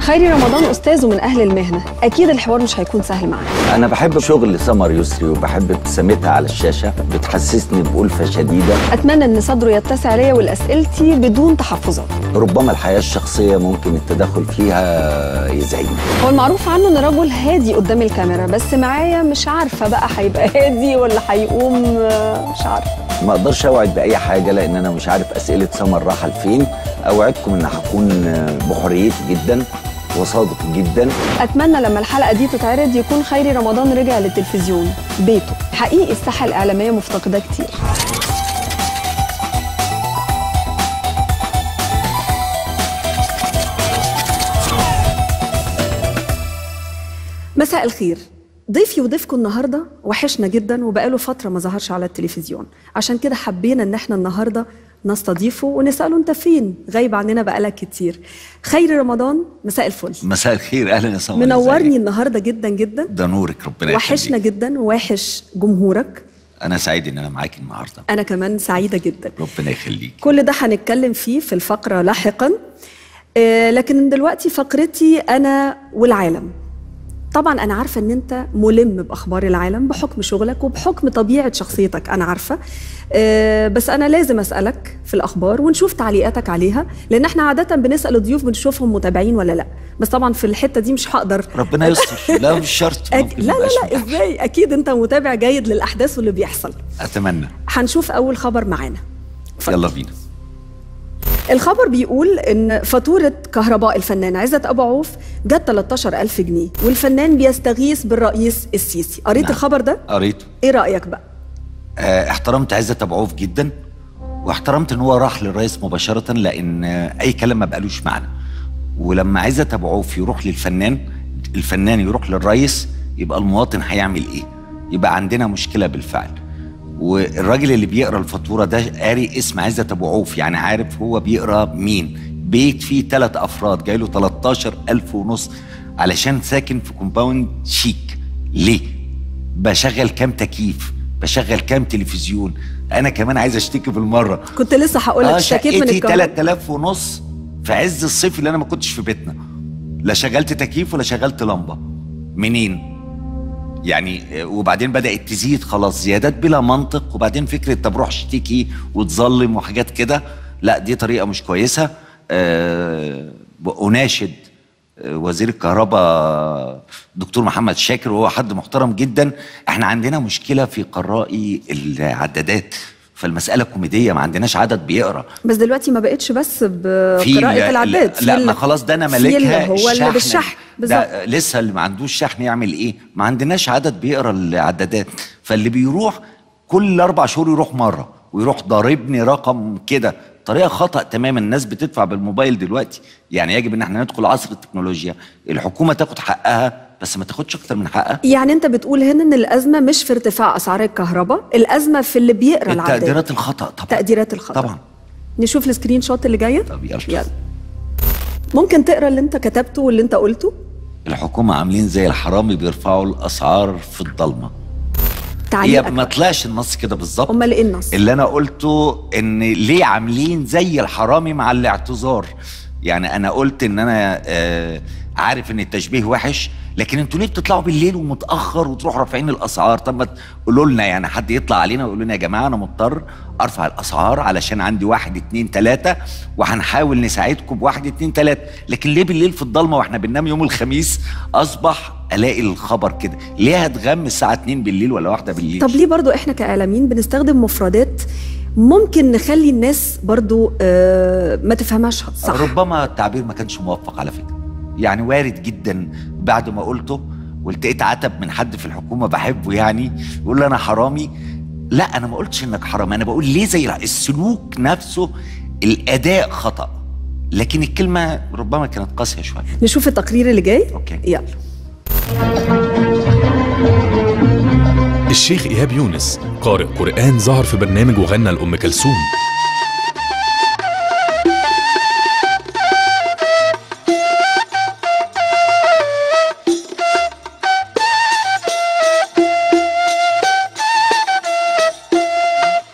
خيري رمضان استاذ ومن اهل المهنه اكيد الحوار مش هيكون سهل معاه انا بحب شغل سمر يسري وبحب ابتسامتها على الشاشه بتحسسني بألفة شديده اتمنى ان صدره يتسع ليا ولاسئلتي بدون تحفظات ربما الحياه الشخصيه ممكن التدخل فيها يزعجني هو المعروف عنه ان رجل هادي قدام الكاميرا بس معايا مش عارفه بقى هيبقى هادي ولا هيقوم آه، مش عارفه ما اقدرش اوعد باي حاجه لان انا مش عارف اسئله سمر رايحه لفين اوعدكم ان هكون بحريتي جدا وصادق جدا اتمنى لما الحلقه دي تتعرض يكون خيري رمضان رجع للتلفزيون بيته حقيقي الساحه الاعلاميه مفتقده كتير مساء الخير ضيفي وضيفكم النهارده وحشنا جدا وبقاله فتره ما ظهرش على التلفزيون عشان كده حبينا ان احنا النهارده نستضيفه ونساله انت فين غايب عننا بقالك كتير خير رمضان مساء الفل مساء الخير اهلا يا سمر منورني إزيك؟ النهارده جدا جدا ده نورك ربنا وحشنا يخليك. جدا ووحش جمهورك انا سعيد ان انا معاك النهارده انا كمان سعيده جدا ربنا يخليك كل ده هنتكلم فيه في الفقره لاحقا آه، لكن دلوقتي فقرتي انا والعالم طبعا انا عارفه ان انت ملم باخبار العالم بحكم شغلك وبحكم طبيعه شخصيتك انا عارفه آه، بس انا لازم اسالك في الاخبار ونشوف تعليقاتك عليها لان احنا عاده بنسال الضيوف بنشوفهم متابعين ولا لا بس طبعا في الحته دي مش هقدر ربنا يستر لا مش شرط أك... ممكن لا لا ميبقاش لا متاح. ازاي اكيد انت متابع جيد للاحداث واللي بيحصل اتمنى هنشوف اول خبر معانا اتفضل. يلا بينا الخبر بيقول ان فاتورة كهرباء الفنان عزت أبو عوف جت 13000 جنيه والفنان بيستغيث بالرئيس السيسي قريت نعم. الخبر ده؟ قريته ايه رأيك بقى؟ آه احترمت عزت ابو عوف جدا واحترمت ان هو راح للرئيس مباشره لان آه اي كلام ما بقالوش معنى ولما عزت ابو عوف يروح للفنان الفنان يروح للرئيس يبقى المواطن هيعمل ايه يبقى عندنا مشكله بالفعل والراجل اللي بيقرا الفاتوره ده قاري اسم عزت ابو عوف يعني عارف هو بيقرا مين بيت فيه ثلاث افراد جاي له 13000 ونص علشان ساكن في كومباوند شيك ليه بشغل كام تكييف بشغل كام تلفزيون انا كمان عايز اشتكي بالمره كنت لسه هقول لك اه اشتكيت من شقتي الكهرباء 3000 ونص في عز الصيف اللي انا ما كنتش في بيتنا لا شغلت تكييف ولا شغلت لمبه منين يعني آه، وبعدين بدات تزيد خلاص زيادات بلا منطق وبعدين فكره طب روح اشتكي وتظلم وحاجات كده لا دي طريقه مش كويسه آه اناشد آه، وزير الكهرباء دكتور محمد شاكر وهو حد محترم جدا احنا عندنا مشكله في قرائي العدادات فالمساله كوميديه ما عندناش عدد بيقرا بس دلوقتي ما بقتش بس في بقراءة ال- العداد في لا ال- ما خلاص ده انا في اللي مالكها هو اللي الشحن. بالشحن بالظبط ده لسه اللي ما عندوش شحن يعمل ايه ما عندناش عدد بيقرا العدادات فاللي بيروح كل اربع شهور يروح مره ويروح ضاربني رقم كده طريقه خطا تماما الناس بتدفع بالموبايل دلوقتي يعني يجب ان احنا ندخل عصر التكنولوجيا الحكومه تاخد حقها بس ما تاخدش اكتر من حقها يعني انت بتقول هنا ان الازمه مش في ارتفاع اسعار الكهرباء الازمه في اللي بيقرا العداد التقديرات الخطا طبعا تقديرات الخطا طبعا نشوف السكرين شوت اللي جايه طب يلا. يلا ممكن تقرا اللي انت كتبته واللي انت قلته الحكومه عاملين زي الحرامي بيرفعوا الاسعار في الضلمه هي تعليقك ما بقى. طلعش النص كده بالظبط امال ايه النص اللي انا قلته ان ليه عاملين زي الحرامي مع الاعتذار يعني انا قلت ان انا آه عارف ان التشبيه وحش لكن انتوا ليه بتطلعوا بالليل ومتاخر وتروحوا رافعين الاسعار طب ما تقولوا لنا يعني حد يطلع علينا ويقول لنا يا جماعه انا مضطر ارفع الاسعار علشان عندي واحد اتنين تلاته وهنحاول نساعدكم بواحد اتنين تلاته لكن ليه بالليل في الضلمه واحنا بننام يوم الخميس اصبح الاقي الخبر كده ليه هتغم الساعه 2 بالليل ولا واحده بالليل طب ليه برضو احنا كاعلاميين بنستخدم مفردات ممكن نخلي الناس برضو آه ما تفهمهاش صح ربما التعبير ما كانش موفق على فكره يعني وارد جدا بعد ما قلته والتقيت عتب من حد في الحكومه بحبه يعني يقول لي انا حرامي لا انا ما قلتش انك حرامي انا بقول ليه زي السلوك نفسه الاداء خطا لكن الكلمه ربما كانت قاسيه شويه نشوف التقرير اللي جاي أوكي. يلا الشيخ إيهاب يونس قارئ قرآن ظهر في برنامج وغنى لأم كلثوم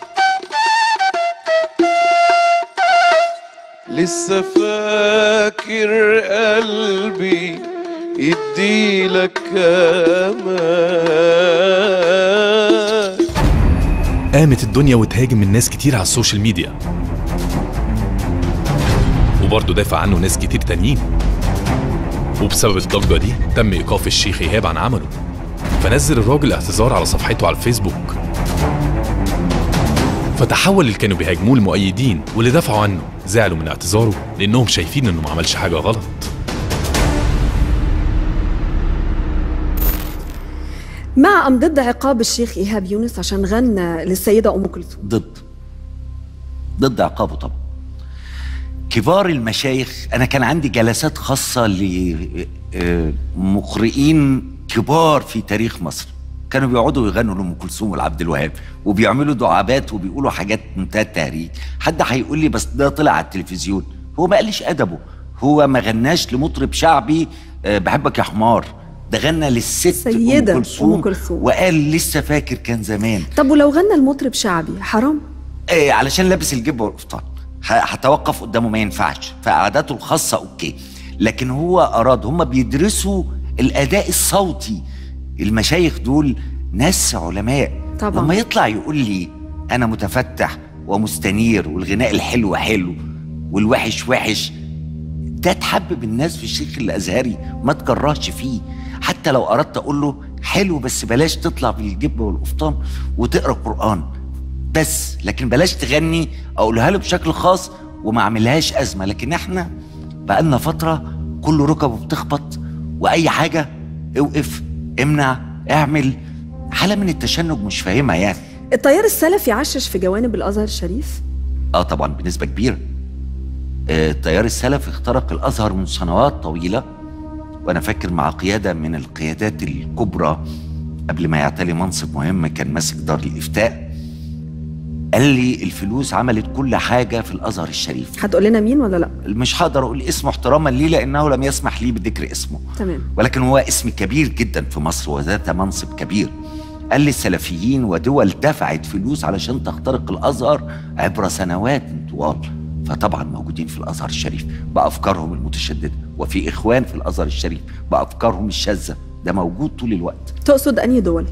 لسه فاكر فاكر قلبي يديلك امان قامت الدنيا وتهاجم من ناس كتير على السوشيال ميديا وبرضه دافع عنه ناس كتير تانيين وبسبب الضجة دي تم إيقاف الشيخ إيهاب عن عمله فنزل الراجل اعتذار على صفحته على الفيسبوك فتحول اللي كانوا بيهاجموه المؤيدين واللي دافعوا عنه زعلوا من اعتذاره لأنهم شايفين إنه ما عملش حاجة غلط مع ام ضد عقاب الشيخ ايهاب يونس عشان غنى للسيده ام كلثوم ضد ضد عقابه طبعا كبار المشايخ انا كان عندي جلسات خاصه لمقرئين كبار في تاريخ مصر كانوا بيقعدوا يغنوا لام كلثوم والعبد الوهاب وبيعملوا دعابات وبيقولوا حاجات منتهى التهريج حد هيقول لي بس ده طلع على التلفزيون هو ما قالش ادبه هو ما غناش لمطرب شعبي آه، بحبك يا حمار ده غنى للست سيدة ام كلثوم, أم كلثوم. وقال لسه فاكر كان زمان طب ولو غنى المطرب شعبي حرام إيه علشان لابس الجبه والقفطان ه- هتوقف قدامه ما ينفعش فقعداته الخاصه اوكي لكن هو اراد هم بيدرسوا الاداء الصوتي المشايخ دول ناس علماء طبعاً. لما يطلع يقول لي انا متفتح ومستنير والغناء الحلو حلو والوحش وحش ده تحبب الناس في الشيخ الازهري ما تكرهش فيه حتى لو اردت اقول له حلو بس بلاش تطلع بالجبه والقفطان وتقرا قران بس لكن بلاش تغني اقولها له بشكل خاص وما اعملهاش ازمه لكن احنا بقالنا فتره كل ركبه بتخبط واي حاجه اوقف امنع اعمل حاله من التشنج مش فاهمها يعني التيار السلفي عشش في جوانب الازهر الشريف اه طبعا بنسبه كبيره آه، التيار السلفي اخترق الازهر من سنوات طويله وانا فاكر مع قياده من القيادات الكبرى قبل ما يعتلي منصب مهم كان ماسك دار الافتاء قال لي الفلوس عملت كل حاجه في الازهر الشريف هتقول لنا مين ولا لا مش هقدر اقول اسمه احتراما ليه لانه لم يسمح لي بذكر اسمه تمام ولكن هو اسم كبير جدا في مصر وذات منصب كبير قال لي السلفيين ودول دفعت فلوس علشان تخترق الازهر عبر سنوات طوال فطبعا موجودين في الازهر الشريف بافكارهم المتشدده وفي اخوان في الازهر الشريف بافكارهم الشاذه ده موجود طول الوقت تقصد انهي دول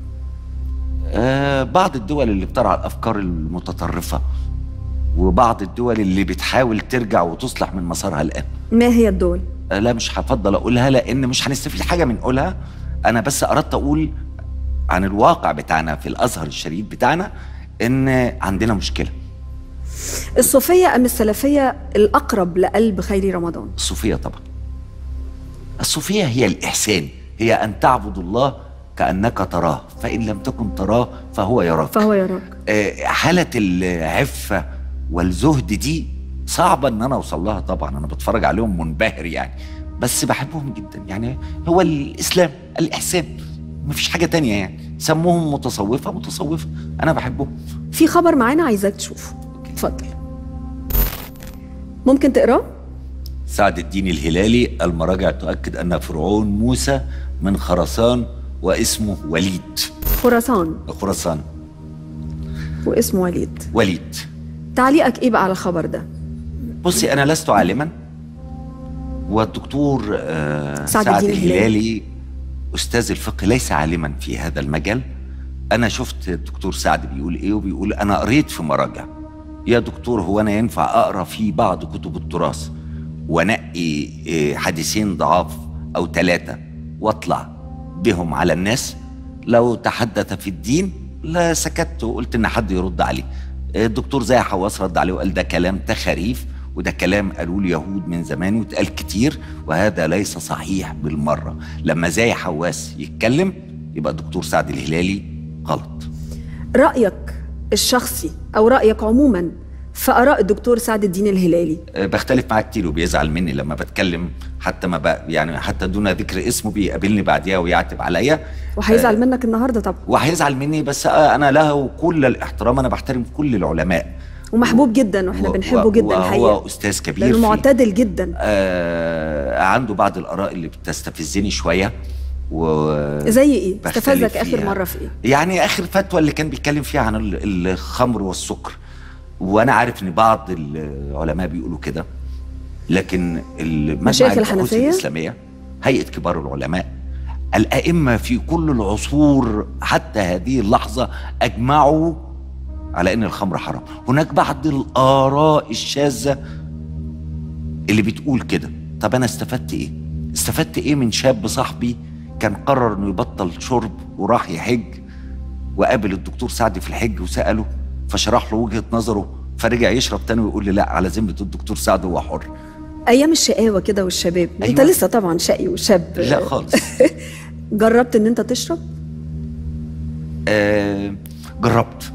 آه بعض الدول اللي بترعى الافكار المتطرفه وبعض الدول اللي بتحاول ترجع وتصلح من مسارها الان ما هي الدول آه، لا مش هفضل اقولها لان مش هنستفيد حاجه من قولها انا بس اردت اقول عن الواقع بتاعنا في الازهر الشريف بتاعنا ان عندنا مشكله الصوفيه ام السلفيه الاقرب لقلب خيري رمضان الصوفيه طبعا الصوفيه هي الاحسان هي ان تعبد الله كانك تراه فان لم تكن تراه فهو يراك فهو يراك آه، حالة العفة والزهد دي صعبة ان انا اوصل لها طبعا انا بتفرج عليهم منبهر يعني بس بحبهم جدا يعني هو الاسلام الاحسان مفيش حاجة تانية يعني سموهم متصوفة متصوفة انا بحبهم في خبر معانا عايزاك تشوفه اتفضل ممكن تقراه سعد الدين الهلالي المراجع تؤكد ان فرعون موسى من خراسان واسمه وليد خراسان خراسان واسمه وليد وليد تعليقك ايه بقى على الخبر ده بصي انا لست عالما والدكتور آه سعد سعد, الدين الهلالي استاذ الفقه ليس عالما في هذا المجال انا شفت الدكتور سعد بيقول ايه وبيقول انا قريت في مراجع يا دكتور هو انا ينفع اقرا في بعض كتب التراث وانقي آه، حديثين ضعاف او ثلاثه واطلع بهم على الناس لو تحدث في الدين لا سكت وقلت ان حد يرد عليه الدكتور زي حواس رد عليه وقال ده كلام تخاريف وده كلام قالوه اليهود من زمان واتقال كتير وهذا ليس صحيح بالمره لما زي حواس يتكلم يبقى الدكتور سعد الهلالي غلط رايك الشخصي او رايك عموما في اراء الدكتور سعد الدين الهلالي أه، بختلف معاه كتير وبيزعل مني لما بتكلم حتى ما بقى يعني حتى دون ذكر اسمه بيقابلني بعديها ويعتب عليا وهيزعل منك النهارده طبعا وهيزعل مني بس آه، انا له كل الاحترام انا بحترم كل العلماء ومحبوب جدا واحنا و- بنحبه و- جدا وهو الحقيقه استاذ كبير لانه في- معتدل جدا آه عنده بعض الاراء اللي بتستفزني شويه و زي ايه بختلف استفزك اخر فيها. مره في ايه يعني اخر فتوى اللي كان بيتكلم فيها عن ال- الخمر والسكر وانا عارف ان بعض العلماء بيقولوا كده لكن المجمع مشايخ البحوث الحنفية؟ الاسلاميه هيئه كبار العلماء الائمه في كل العصور حتى هذه اللحظه اجمعوا على ان الخمر حرام هناك بعض الاراء الشاذه اللي بتقول كده طب انا استفدت ايه استفدت ايه من شاب صاحبي كان قرر انه يبطل شرب وراح يحج وقابل الدكتور سعد في الحج وساله فشرح له وجهه نظره فرجع يشرب تاني ويقول لي لا على ذمه الدكتور سعد هو حر ايام الشقاوه كده والشباب أيوة. انت أيوة. لسه طبعا شقي وشاب لا خالص جربت ان انت تشرب آه جربت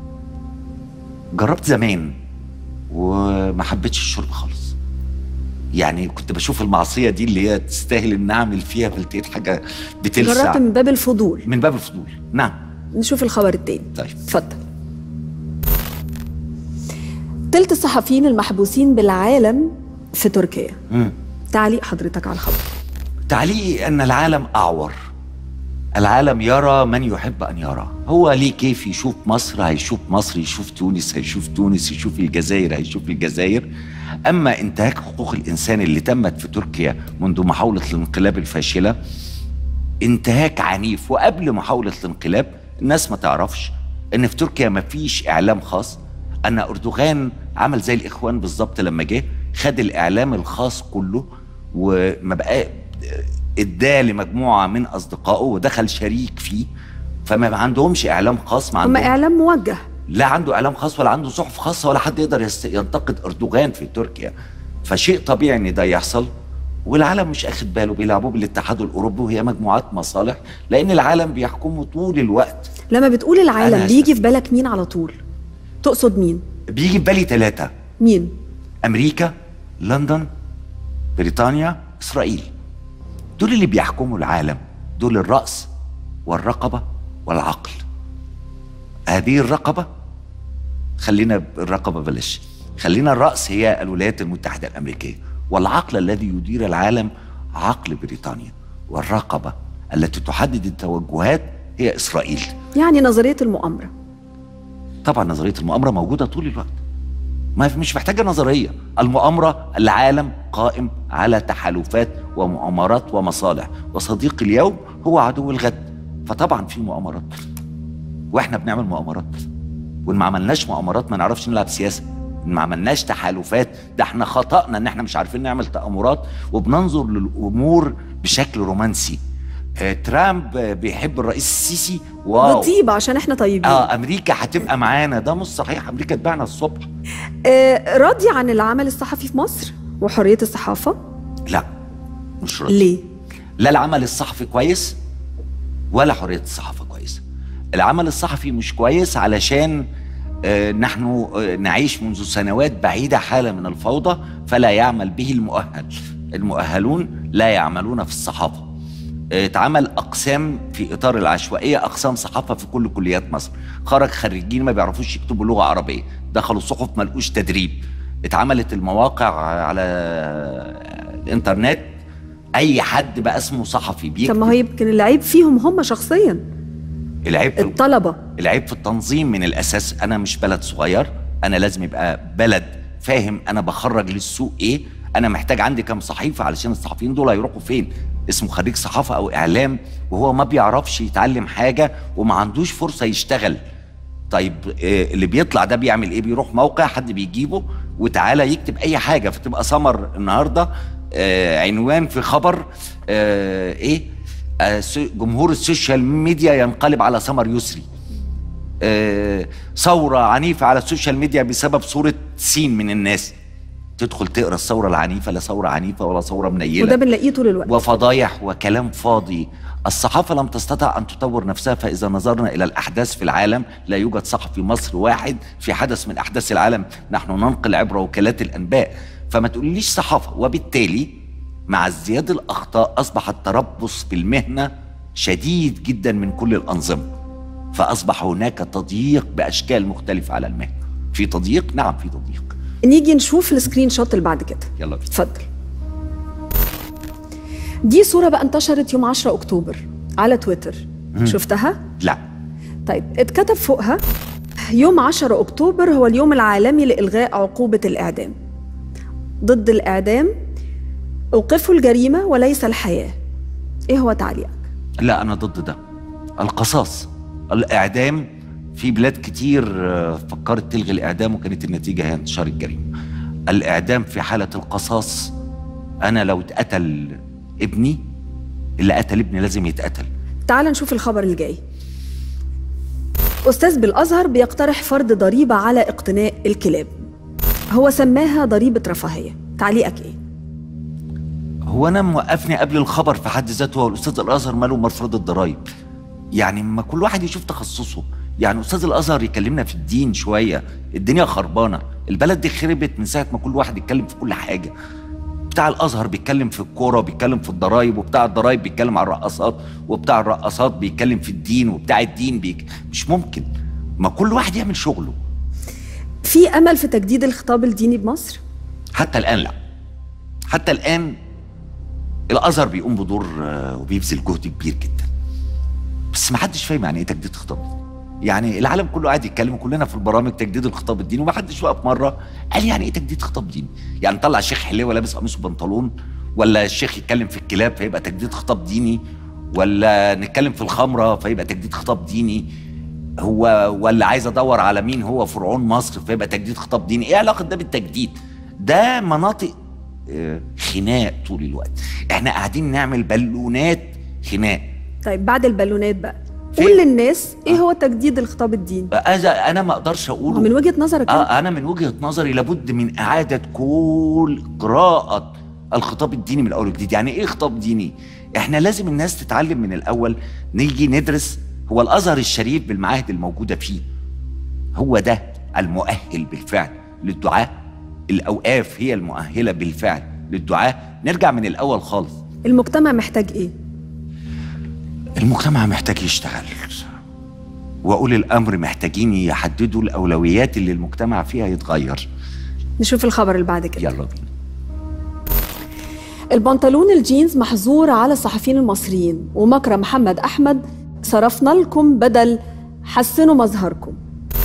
جربت زمان وما حبيتش الشرب خالص يعني كنت بشوف المعصيه دي اللي هي تستاهل ان اعمل فيها فلتقيت حاجه بتلسع جربت من باب الفضول من باب الفضول نعم نشوف الخبر التاني طيب اتفضل تلت الصحفيين المحبوسين بالعالم في تركيا مم. تعليق حضرتك على الخبر تعليقي ان العالم اعور العالم يرى من يحب ان يرى هو ليه كيف يشوف مصر هيشوف مصر يشوف تونس هيشوف تونس يشوف الجزائر هيشوف الجزائر اما انتهاك حقوق الانسان اللي تمت في تركيا منذ محاوله الانقلاب الفاشله انتهاك عنيف وقبل محاوله الانقلاب الناس ما تعرفش ان في تركيا ما فيش اعلام خاص ان اردوغان عمل زي الاخوان بالظبط لما جه خد الاعلام الخاص كله وما بقى اداه لمجموعه من اصدقائه ودخل شريك فيه فما عندهمش اعلام خاص ما هم عندهم اعلام موجه لا عنده اعلام خاص ولا عنده صحف خاصه ولا حد يقدر يست... ينتقد اردوغان في تركيا فشيء طبيعي ان ده يحصل والعالم مش اخد باله بيلعبوه بالاتحاد الاوروبي وهي مجموعات مصالح لان العالم بيحكمه طول الوقت لما بتقول العالم أنا بيجي هستفيد. في بالك مين على طول تقصد مين بيجي في بالي ثلاثه مين امريكا لندن بريطانيا اسرائيل دول اللي بيحكموا العالم دول الراس والرقبه والعقل هذه الرقبه خلينا الرقبه بلاش خلينا الراس هي الولايات المتحده الامريكيه والعقل الذي يدير العالم عقل بريطانيا والرقبه التي تحدد التوجهات هي اسرائيل يعني نظريه المؤامره طبعا نظريه المؤامره موجوده طول الوقت ما مش محتاجه نظريه المؤامره العالم قائم على تحالفات ومؤامرات ومصالح وصديق اليوم هو عدو الغد فطبعا في مؤامرات واحنا بنعمل مؤامرات وان ما عملناش مؤامرات ما نعرفش نلعب سياسه ان ما عملناش تحالفات ده احنا خطأنا ان احنا مش عارفين نعمل تأمرات وبننظر للامور بشكل رومانسي آه، ترامب آه، بيحب الرئيس السيسي واو بطيبه عشان احنا طيبين اه امريكا هتبقى معانا ده مش صحيح امريكا تبعنا الصبح آه راضي عن العمل الصحفي في مصر وحريه الصحافه لا مش راضي ليه لا العمل الصحفي كويس ولا حريه الصحافه كويسه العمل الصحفي مش كويس علشان آه، نحن آه، نعيش منذ سنوات بعيده حاله من الفوضى فلا يعمل به المؤهل المؤهلون لا يعملون في الصحافه آه، اتعمل اقسام في اطار العشوائيه اقسام صحافه في كل كليات مصر خرج خريجين ما بيعرفوش يكتبوا لغه عربيه دخلوا صحف ما لقوش تدريب اتعملت المواقع على الانترنت اي حد بقى اسمه صحفي طب بيكتب ما هو يمكن العيب فيهم هم شخصيا العيب في الطلبه العيب في التنظيم من الاساس انا مش بلد صغير انا لازم يبقى بلد فاهم انا بخرج للسوق ايه انا محتاج عندي كام صحيفه علشان الصحفيين دول هيروحوا فين اسمه خريج صحافه او اعلام وهو ما بيعرفش يتعلم حاجه وما عندوش فرصه يشتغل طيب آه، اللي بيطلع ده بيعمل ايه بيروح موقع حد بيجيبه وتعالى يكتب اي حاجه فتبقى سمر النهارده آه، عنوان في خبر آه، ايه آه، سو- جمهور السوشيال ميديا ينقلب على سمر يسري آه، ثورة عنيفة على السوشيال ميديا بسبب صورة سين من الناس تدخل تقرا الثورة العنيفة لا ثورة عنيفة ولا ثورة منيلة وده بنلاقيه طول الوقت وفضايح وكلام فاضي الصحافة لم تستطع أن تطور نفسها فإذا نظرنا إلى الأحداث في العالم لا يوجد صحفي مصري واحد في حدث من أحداث العالم نحن ننقل عبر وكالات الأنباء فما تقوليش صحافة وبالتالي مع ازدياد الأخطاء أصبح التربص بالمهنة شديد جدا من كل الأنظمة فأصبح هناك تضييق بأشكال مختلفة على المهنة في تضييق نعم في تضييق نيجي نشوف السكرين شوت اللي بعد كده يلا بينا اتفضل دي صورة بقى انتشرت يوم 10 أكتوبر على تويتر شفتها؟ لا طيب اتكتب فوقها يوم 10 أكتوبر هو اليوم العالمي لإلغاء عقوبة الإعدام ضد الإعدام أوقفوا الجريمة وليس الحياة إيه هو تعليقك؟ لا انا ضد ده القصاص الاعدام في بلاد كتير آه، فكرت تلغي الاعدام وكانت النتيجه هي انتشار الجريمه الاعدام في حاله القصاص انا لو اتقتل ابني اللي قتل ابني لازم يتقتل تعال نشوف الخبر الجاي أستاذ بالأزهر بيقترح فرض ضريبة على اقتناء الكلاب هو سماها ضريبة رفاهية تعليقك إيه؟ هو انا موقفني قبل الخبر في حد ذاته هو الاستاذ الازهر ماله مرفوض الضرايب يعني ما كل واحد يشوف تخصصه يعني استاذ الازهر يكلمنا في الدين شويه الدنيا خربانه البلد دي خربت من ساعه ما كل واحد يتكلم في كل حاجه بتاع الازهر بيتكلم في الكوره وبيتكلم في الضرايب وبتاع الضرايب بيتكلم على الرقصات وبتاع الرقصات بيتكلم في الدين وبتاع الدين بيك... مش ممكن ما كل واحد يعمل شغله في أمل في تجديد الخطاب الديني بمصر؟ حتى الان لا حتى الان الازهر بيقوم بدور آه، وبيبذل جهد كبير جدا بس ما حدش فاهم يعني ايه تجديد خطاب يعني العالم كله قاعد يتكلم كلنا في البرامج تجديد الخطاب الديني وما حدش وقف مره قال يعني ايه تجديد خطاب ديني يعني نطلع الشيخ حليوه لابس قميص وبنطلون ولا الشيخ يتكلم في الكلاب فيبقى تجديد خطاب ديني ولا نتكلم في الخمره فيبقى تجديد خطاب ديني هو ولا عايز ادور على مين هو فرعون مصر فيبقى تجديد خطاب ديني ايه علاقه ده بالتجديد ده مناطق آه، خناق طول الوقت احنا قاعدين نعمل بالونات خناق طيب بعد البالونات بقى فين؟ قول للناس إيه هو تجديد الخطاب الديني؟ انا انا ما اقدرش اقوله من وجهة نظرك أنت. آه انا من وجهه نظري لابد من اعاده كل قراءه الخطاب الديني من اول وجديد يعني ايه خطاب ديني احنا لازم الناس تتعلم من الاول نيجي ندرس هو الازهر الشريف بالمعاهد الموجوده فيه هو ده المؤهل بالفعل للدعاء الاوقاف هي المؤهله بالفعل للدعاء نرجع من الاول خالص المجتمع محتاج إيه؟ المجتمع محتاج يشتغل واولي الامر محتاجين يحددوا الاولويات اللي المجتمع فيها يتغير نشوف الخبر اللي بعد كده يلا بينا البنطلون الجينز محظور على الصحفيين المصريين ومكرم محمد أحمد صرفنا لكم بدل حسنوا مظهركم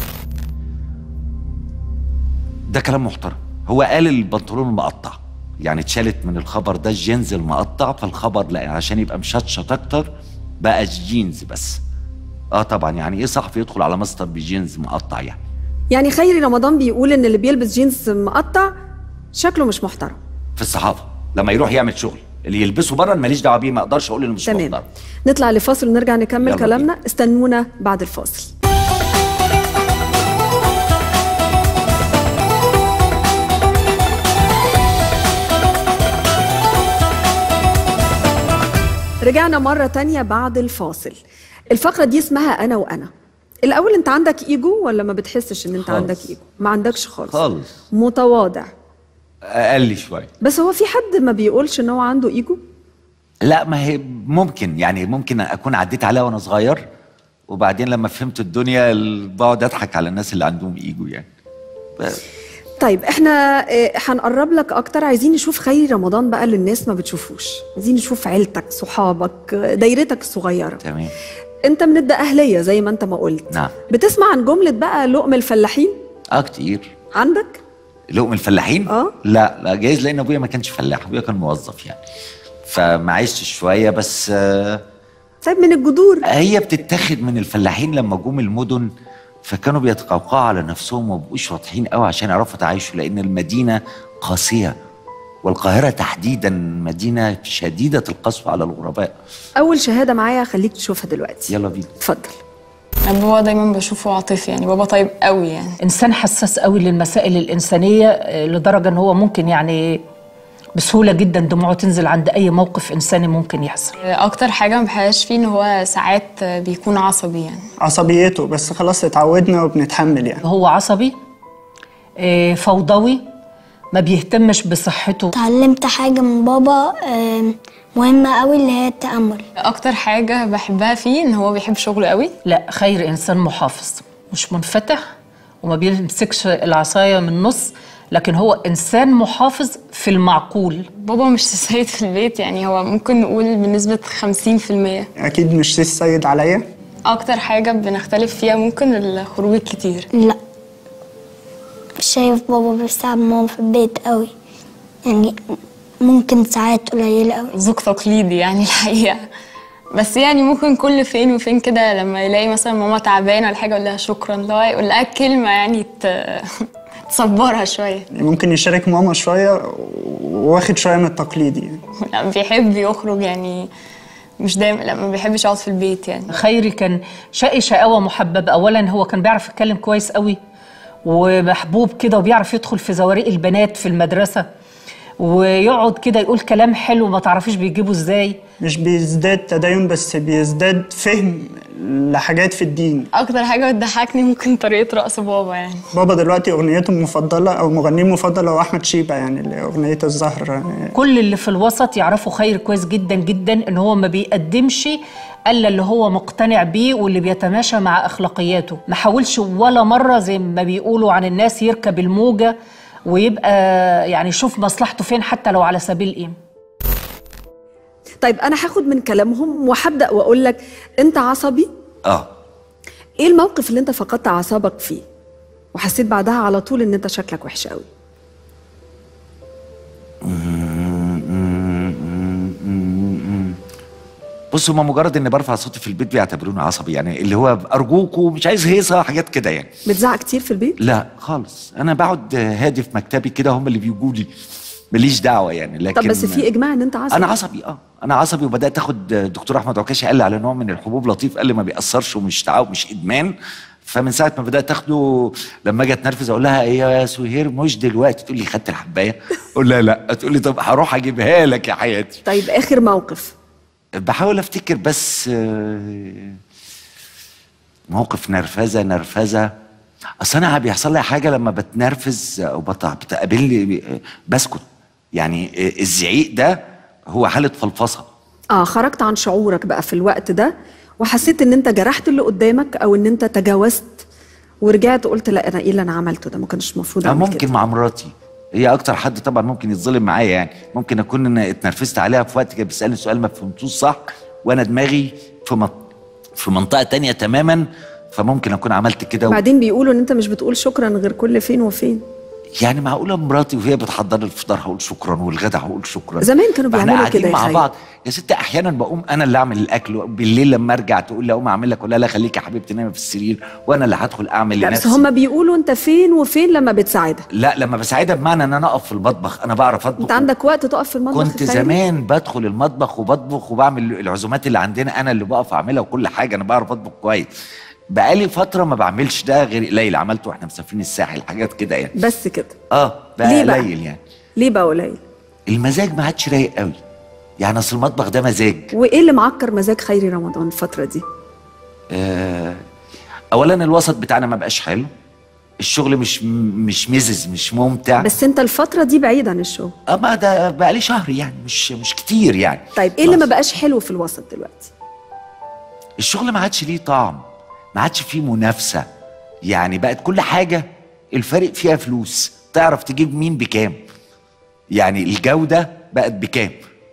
ده كلام محترم هو قال البنطلون المقطع يعني اتشالت من الخبر ده الجينز المقطع فالخبر لا عشان يبقى مشطشط اكتر بقى جينز بس اه طبعا يعني ايه صحفي يدخل على ماستر بجينز مقطع يعني يعني خيري رمضان بيقول إن اللي بيلبس جينز مقطع شكله مش محترم في الصحافه لما يروح يعمل شغل اللي يلبسه بره أنا ماليش دعوه بيه ما اقدرش اقول انه مش تمام محترم نطلع لفاصل ونرجع نكمل يلا كلامنا استنونا بعد الفاصل رجعنا مرة تانية بعد الفاصل الفقرة دي اسمها أنا وأنا الأول أنت عندك إيجو ولا ما بتحسش إن أنت خالص. عندك إيجو؟ ما عندكش خالص خالص متواضع اقل شويه بس هو في حد ما بيقولش إن هو عنده إيجو؟ لا ما هي ممكن يعني ممكن اكون عديت عليها وانا صغير وبعدين لما فهمت الدنيا ال- بقعد اضحك على الناس اللي عندهم ايجو يعني طيب احنا اه، هنقرب لك اكتر عايزين نشوف خيري رمضان بقى اللي الناس ما بتشوفوش عايزين نشوف عيلتك صحابك اه، دايرتك الصغيره تمام انت من الدقهليه زي ما انت ما قلت نعم. بتسمع عن جمله بقى لقم الفلاحين اه كتير عندك لقم الفلاحين آه. لا لا جايز لان ابويا ما كانش فلاح ابويا كان موظف يعني فما عشتش شويه بس آه طيب من الجذور هي بتتاخد من الفلاحين لما جم المدن فكانوا بيتقوقعوا على نفسهم وما بقوش واضحين قوي عشان يعرفوا يتعايشوا لان المدينه قاسيه والقاهره تحديدا مدينه شديده القسوه على الغرباء اول شهاده معايا خليك تشوفها دلوقتي يلا بينا اتفضل بابا دايما بشوفه عاطفي يعني بابا طيب قوي يعني انسان حساس قوي للمسائل الانسانيه آه، لدرجه ان هو ممكن يعني بسهوله جدا دموعه تنزل عند اي موقف انساني ممكن يحصل اكتر حاجه ما بحبهاش فيه ان هو ساعات بيكون عصبي يعني عصبيته بس خلاص اتعودنا وبنتحمل يعني هو عصبي آه، فوضوي ما بيهتمش بصحته اتعلمت حاجة من بابا آم، مهمة قوي اللي هي التأمل اكتر حاجه بحبها فيه ان هو بيحب شغله قوي لا خير انسان محافظ مش منفتح وما بيمسكش العصايه من النص لكن هو انسان محافظ في المعقول بابا مش سيد في البيت يعني هو ممكن نقول بنسبه 50% اكيد مش سيس سيد عليا اكتر حاجه بنختلف فيها ممكن الخروج الكتير لا شايف بابا بيستعب ماما في البيت قوي يعني ممكن ساعات قليلة أوي زوج تقليدي يعني الحقيقة بس يعني ممكن كل فين وفين كده لما يلاقي مثلا ماما تعبانة ولا حاجة يقول لها شكرا اللي هو يقول لها كلمة يعني ت- تصبرها شوية يعني ممكن يشارك ماما شوية واخد شوية من التقليدي يعني. لما بيحب يخرج يعني مش دايما لا ما بيحبش يقعد في البيت يعني خيري كان شقي شقاوة محببة أولا هو كان بيعرف يتكلم كويس قوي ومحبوب كده وبيعرف يدخل في زوارق البنات في المدرسة ويقعد كده يقول كلام حلو ما تعرفيش بيجيبه ازاي مش بيزداد تدين بس بيزداد فهم لحاجات في الدين اكتر حاجة بتضحكني ممكن طريقة رقص بابا يعني بابا دلوقتي أغنيته المفضلة أو مغنيه المفضل هو أحمد شيبة يعني اللي أغنية الزهر يعني كل اللي في الوسط يعرفوا خير كويس جدا جدا ان هو ما بيقدمش الا اللي هو مقتنع بيه واللي بيتماشى مع اخلاقياته ما حاولش ولا مره زي ما بيقولوا عن الناس يركب الموجه ويبقى يعني يشوف مصلحته فين حتى لو على سبيل ايه طيب انا هاخد من كلامهم وهبدا واقول لك انت عصبي اه ايه الموقف اللي انت فقدت اعصابك فيه وحسيت بعدها على طول ان انت شكلك وحش قوي بص هما مجرد اني برفع صوتي في البيت بيعتبروني عصبي يعني اللي هو ارجوكوا مش عايز هيصه حاجات كده يعني بتزعق كتير في البيت لا خالص انا بقعد هادي في مكتبي كده هم اللي بيجوا لي ماليش دعوه يعني لكن طب بس في اجماع ان انت عصبي انا عصبي اه انا عصبي وبدات اخد دكتور احمد عكاشي قال لي على نوع من الحبوب لطيف قال لي ما بيأثرش ومش تعب مش ادمان فمن ساعه ما بدات اخده لما اجي اتنرفز اقول لها ايه يا سهير مش دلوقتي تقول لي خدت الحبايه اقول لها لا تقول لي طب هروح اجيبها لك يا حياتي طيب اخر موقف بحاول افتكر بس آه، موقف نرفزه نرفزه اصل انا بيحصل لي حاجه لما بتنرفز او بت- بتقابلني آه، بسكت يعني آه، الزعيق ده هو حاله فلفصه اه خرجت عن شعورك بقى في الوقت ده وحسيت ان انت جرحت اللي قدامك او ان انت تجاوزت ورجعت قلت لا انا ايه اللي انا عملته ده ما كانش المفروض أو اعمل ممكن كده مع مراتي هي اكتر حد طبعا ممكن يتظلم معايا يعني ممكن اكون انا اتنرفزت عليها في وقت كانت بتسالني سؤال ما فهمتوش صح وانا دماغي في من... في منطقه تانية تماما فممكن اكون عملت كده و... بعدين بيقولوا ان انت مش بتقول شكرا غير كل فين وفين يعني معقوله مراتي وهي بتحضر لي الفطار هقول شكرا والغدا هقول شكرا زمان كانوا فاحنا بيعملوا قاعدين كده يا مع خالد. بعض يا ست احيانا بقوم انا اللي اعمل الاكل بالليل لما ارجع تقول لي اقوم اعمل لك ولا لا خليك يا حبيبتي نايمه في السرير وانا اللي هدخل اعمل لا بس لنفسي هما بيقولوا انت فين وفين لما بتساعدها لا لما بساعدها بمعنى ان انا اقف في المطبخ انا بعرف اطبخ انت عندك وقت تقف في المطبخ كنت يا خالد؟ زمان بدخل المطبخ وبطبخ وبعمل العزومات اللي عندنا انا اللي بقف اعملها وكل حاجه انا بعرف اطبخ كويس بقالي فتره ما بعملش ده غير قليل عملته واحنا مسافرين الساحل حاجات كده يعني بس كده اه بقى ليه بقى؟ قليل يعني ليه بقى قليل المزاج ما عادش رايق قوي يعني اصل المطبخ ده مزاج وايه اللي معكر مزاج خيري رمضان الفتره دي آه اولا الوسط بتاعنا ما بقاش حلو الشغل مش مش مزز مش ممتع بس انت الفتره دي بعيد عن الشغل اه ما ده بقى لي شهر يعني مش مش كتير يعني طيب ايه اللي ما خلاص. بقاش حلو في الوسط دلوقتي الشغل ما عادش ليه طعم ما عادش فيه منافسة يعني بقت كل حاجة الفرق فيها فلوس تعرف تجيب مين بكام يعني الجودة بقت بكام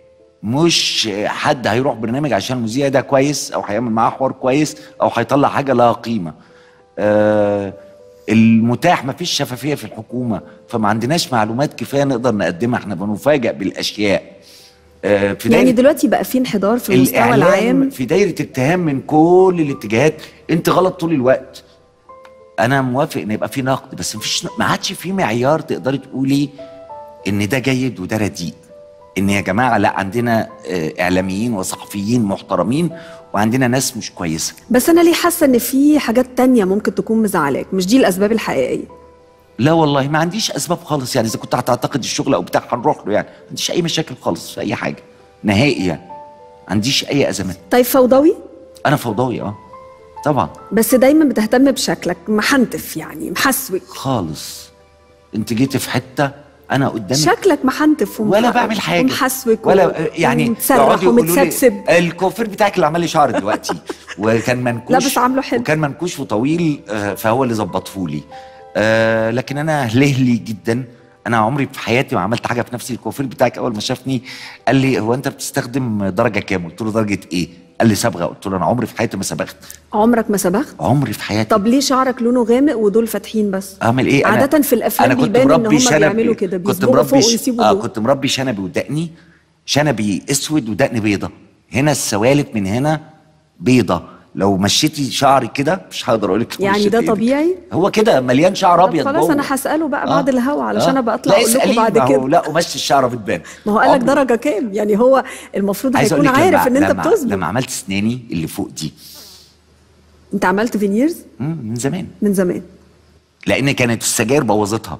مش حد هيروح برنامج عشان المذيع ده كويس او هيعمل معاه حوار كويس او هيطلع حاجة لها قيمة آه المتاح ما فيش شفافية في الحكومة فما عندناش معلومات كفاية نقدر نقدمها احنا بنفاجئ بالاشياء آه في يعني دايرة- دلوقتي بقى في انحدار في المستوى الإعلام العام في دايرة اتهام من كل الاتجاهات انت غلط طول الوقت انا موافق ان يبقى في نقد بس مفيش ما عادش في معيار تقدري تقولي ان ده جيد وده رديء ان يا جماعه لا عندنا آه، اعلاميين وصحفيين محترمين وعندنا ناس مش كويسه بس انا ليه حاسه ان في حاجات تانية ممكن تكون مزعلاك مش دي الاسباب الحقيقيه لا والله ما عنديش اسباب خالص يعني اذا كنت هتعتقد الشغل او بتاع هنروح له يعني ما عنديش اي مشاكل خالص في اي حاجه نهائي يعني ما عنديش اي ازمات طيب فوضوي انا فوضوي اه طبعا بس دايما بتهتم بشكلك محنتف يعني محسوك خالص انت جيتي في حته انا قدامك شكلك محنتف ومح... ولا بعمل حاجه ومحسوك ولا و- يعني ومتسرح يقعدوا يقولوا لي ومتسبسب الكوفير بتاعك اللي عمل لي شعر دلوقتي وكان منكوش لا بس عامله حلو. وكان منكوش وطويل آه، فهو اللي ظبطه لي آه، لكن انا لهلي جدا انا عمري في حياتي ما عملت حاجه في نفسي الكوفير بتاعك اول ما شافني قال لي هو انت بتستخدم درجه كام قلت له درجه ايه قال لي صبغه قلت له انا عمري في حياتي ما صبغت عمرك ما صبغت عمري في حياتي طب ليه شعرك لونه غامق ودول فاتحين بس اعمل ايه عادة في الافلام أنا كنت بيبان ان مربي هم شنب- بيعملوا كده كنت بيصبغوا مربي فوق ش- ويسيبوا اه دول كنت مربي شنبي ودقني شنبي اسود ودقني بيضه هنا السوالف من هنا بيضه لو مشيتي شعري كده مش هقدر اقول لك يعني ده طبيعي هو كده مليان شعر طب ابيض خلاص جوه. انا هساله بقى بعد الهوا علشان ابقى اطلع لا اقول لكم اسأليه، بعد ما هو كده لا قماشه الشعر بتبان ما هو قال لك عمري- درجه كام يعني هو المفروض عايز اقول هيكون لك عارف لما ان انت لما, بتصبغ لما عملت اسناني اللي فوق دي انت عملت فينيرز مم، من زمان من زمان لان كانت السجاير بوظتها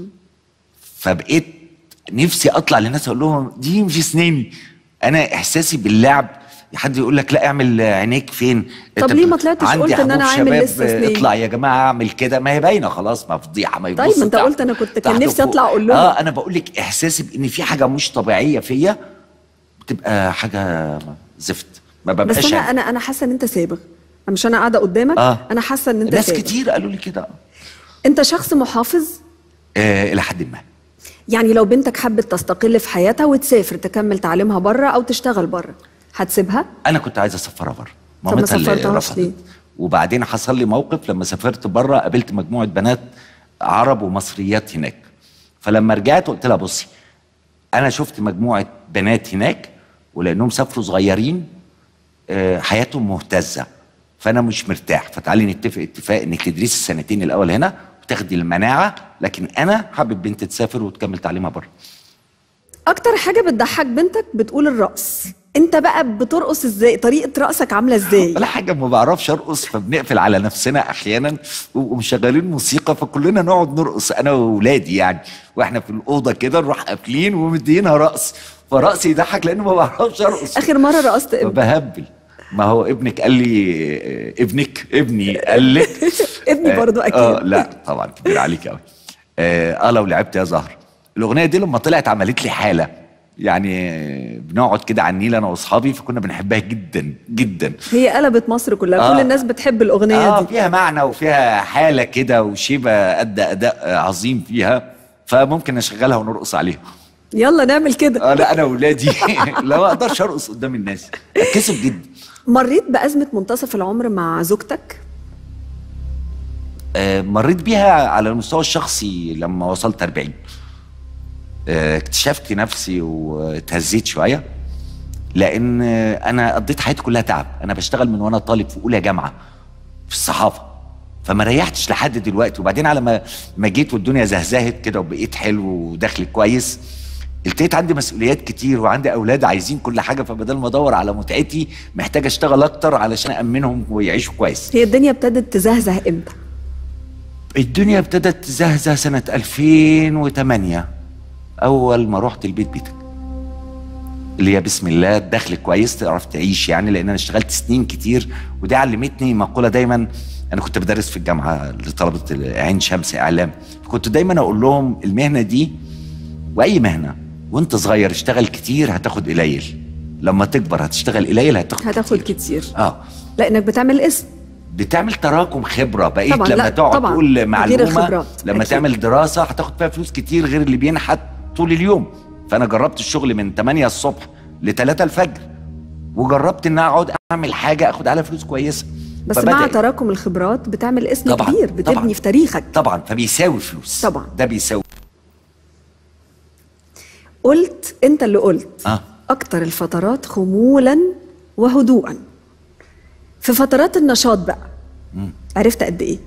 فبقيت نفسي اطلع للناس اقول لهم دي مش اسناني انا احساسي باللعب حد يقول لك لا اعمل عينيك فين طب أنت ليه بت- ما طلعتش عندي قلت إن أنا حبوب عامل شباب، لسه أسناني؟ اطلع يا جماعه اعمل كده ما هي باينه خلاص ما فضيحه ما طيب، يبص ما أنت تحت- قلت أنا كنت- كان تحت نفسي وفوق. أطلع أقول لهم. اه انا بقول لك احساسي بان في حاجه مش طبيعيه فيا بتبقى حاجه زفت ما بس ببقاش انا عارف. انا انا حاسه ان انت سابغ أنا مش انا قاعده قدامك آه. انا حاسه ان انت ناس سابغ كتير قالوا لي كده انت شخص محافظ آه الى حد ما يعني لو بنتك حبت تستقل في حياتها وتسافر تكمل تعليمها بره او تشتغل بره هتسيبها انا كنت عايز اسفرها بره ما مامتها اللي سفرتهاش ليه؟ رفضت وبعدين حصل لي موقف لما سافرت بره قابلت مجموعه بنات عرب ومصريات هناك فلما رجعت قلت لها بصي انا شفت مجموعه بنات هناك ولانهم سافروا صغيرين آه، حياتهم مهتزه فانا مش مرتاح فتعالي نتفق اتفاق انك تدرسي السنتين الاول هنا وتاخدي المناعه لكن انا حابب بنتي تسافر وتكمل تعليمها بره اكتر حاجه بتضحك بنتك بتقول الرقص انت بقى بترقص ازاي طريقه رقصك عامله ازاي ولا حاجه ما بعرفش ارقص فبنقفل على نفسنا احيانا ومشغلين موسيقى فكلنا نقعد نرقص انا واولادي يعني واحنا في الاوضه كده نروح قافلين ومدينها رقص فرقصي يضحك لانه ما بعرفش ارقص اخر مره رقصت امتى بهبل ما هو ابنك قال لي آه، ابنك ابني قال لك ابني برضو اكيد اه لا طبعا كبير عليك قوي اه آه، لو لعبت يا زهر الاغنيه دي لما طلعت عملت لي حاله يعني آه، بنقعد كده على النيل انا واصحابي فكنا بنحبها جدا جدا هي قلبت مصر كلها آه. كل الناس بتحب الاغنيه اه دي فيها معنى وفيها حاله كده وشيبه ادى اداء عظيم فيها فممكن اشغلها ونرقص عليها يلا نعمل كده اه لا انا واولادي لا ما اقدرش ارقص قدام الناس اتكسف جدا مريت بازمه منتصف العمر مع زوجتك آه، مريت بيها على المستوى الشخصي لما وصلت 40 آه، اكتشفت نفسي واتهزيت شويه لان آه، انا قضيت حياتي كلها تعب انا بشتغل من وانا طالب في اولى جامعه في الصحافه فما ريحتش لحد دلوقتي وبعدين على ما ما جيت والدنيا زهزهت كده وبقيت حلو ودخلي كويس التقيت عندي مسؤوليات كتير وعندي اولاد عايزين كل حاجه فبدل ما ادور على متعتي محتاج اشتغل اكتر علشان امنهم ويعيشوا كويس هي الدنيا ابتدت تزهزه امتى الدنيا ابتدت تزهزه سنة 2008 أول ما رحت البيت بيتك اللي هي بسم الله الدخل كويس تعرف تعيش يعني لأن أنا اشتغلت سنين كتير ودي علمتني مقولة دايما أنا كنت بدرس في الجامعة لطلبة عين شمس إعلام كنت دايما أقول لهم المهنة دي وأي مهنة وأنت صغير اشتغل كتير هتاخد قليل لما تكبر هتشتغل قليل هتاخد هتاخد كتير. كتير اه لانك بتعمل اسم بتعمل تراكم خبره بقيت طبعاً، لما لا، تقعد طبعاً. تقول غير معلومه الخبرات، لما أكيد. تعمل دراسه هتاخد فيها فلوس كتير غير اللي بينحت طول اليوم فانا جربت الشغل من 8 الصبح ل 3 الفجر وجربت ان اقعد اعمل حاجه اخد عليها فلوس كويسه بس فبدأ- مع تراكم الخبرات بتعمل اسم طبعاً، كبير بتبني طبعاً. في تاريخك طبعا فبيساوي فلوس طبعاً. ده بيساوي قلت انت اللي قلت اه اكتر الفترات خمولا وهدوءا في فترات النشاط بقى مم. عرفت قد ايه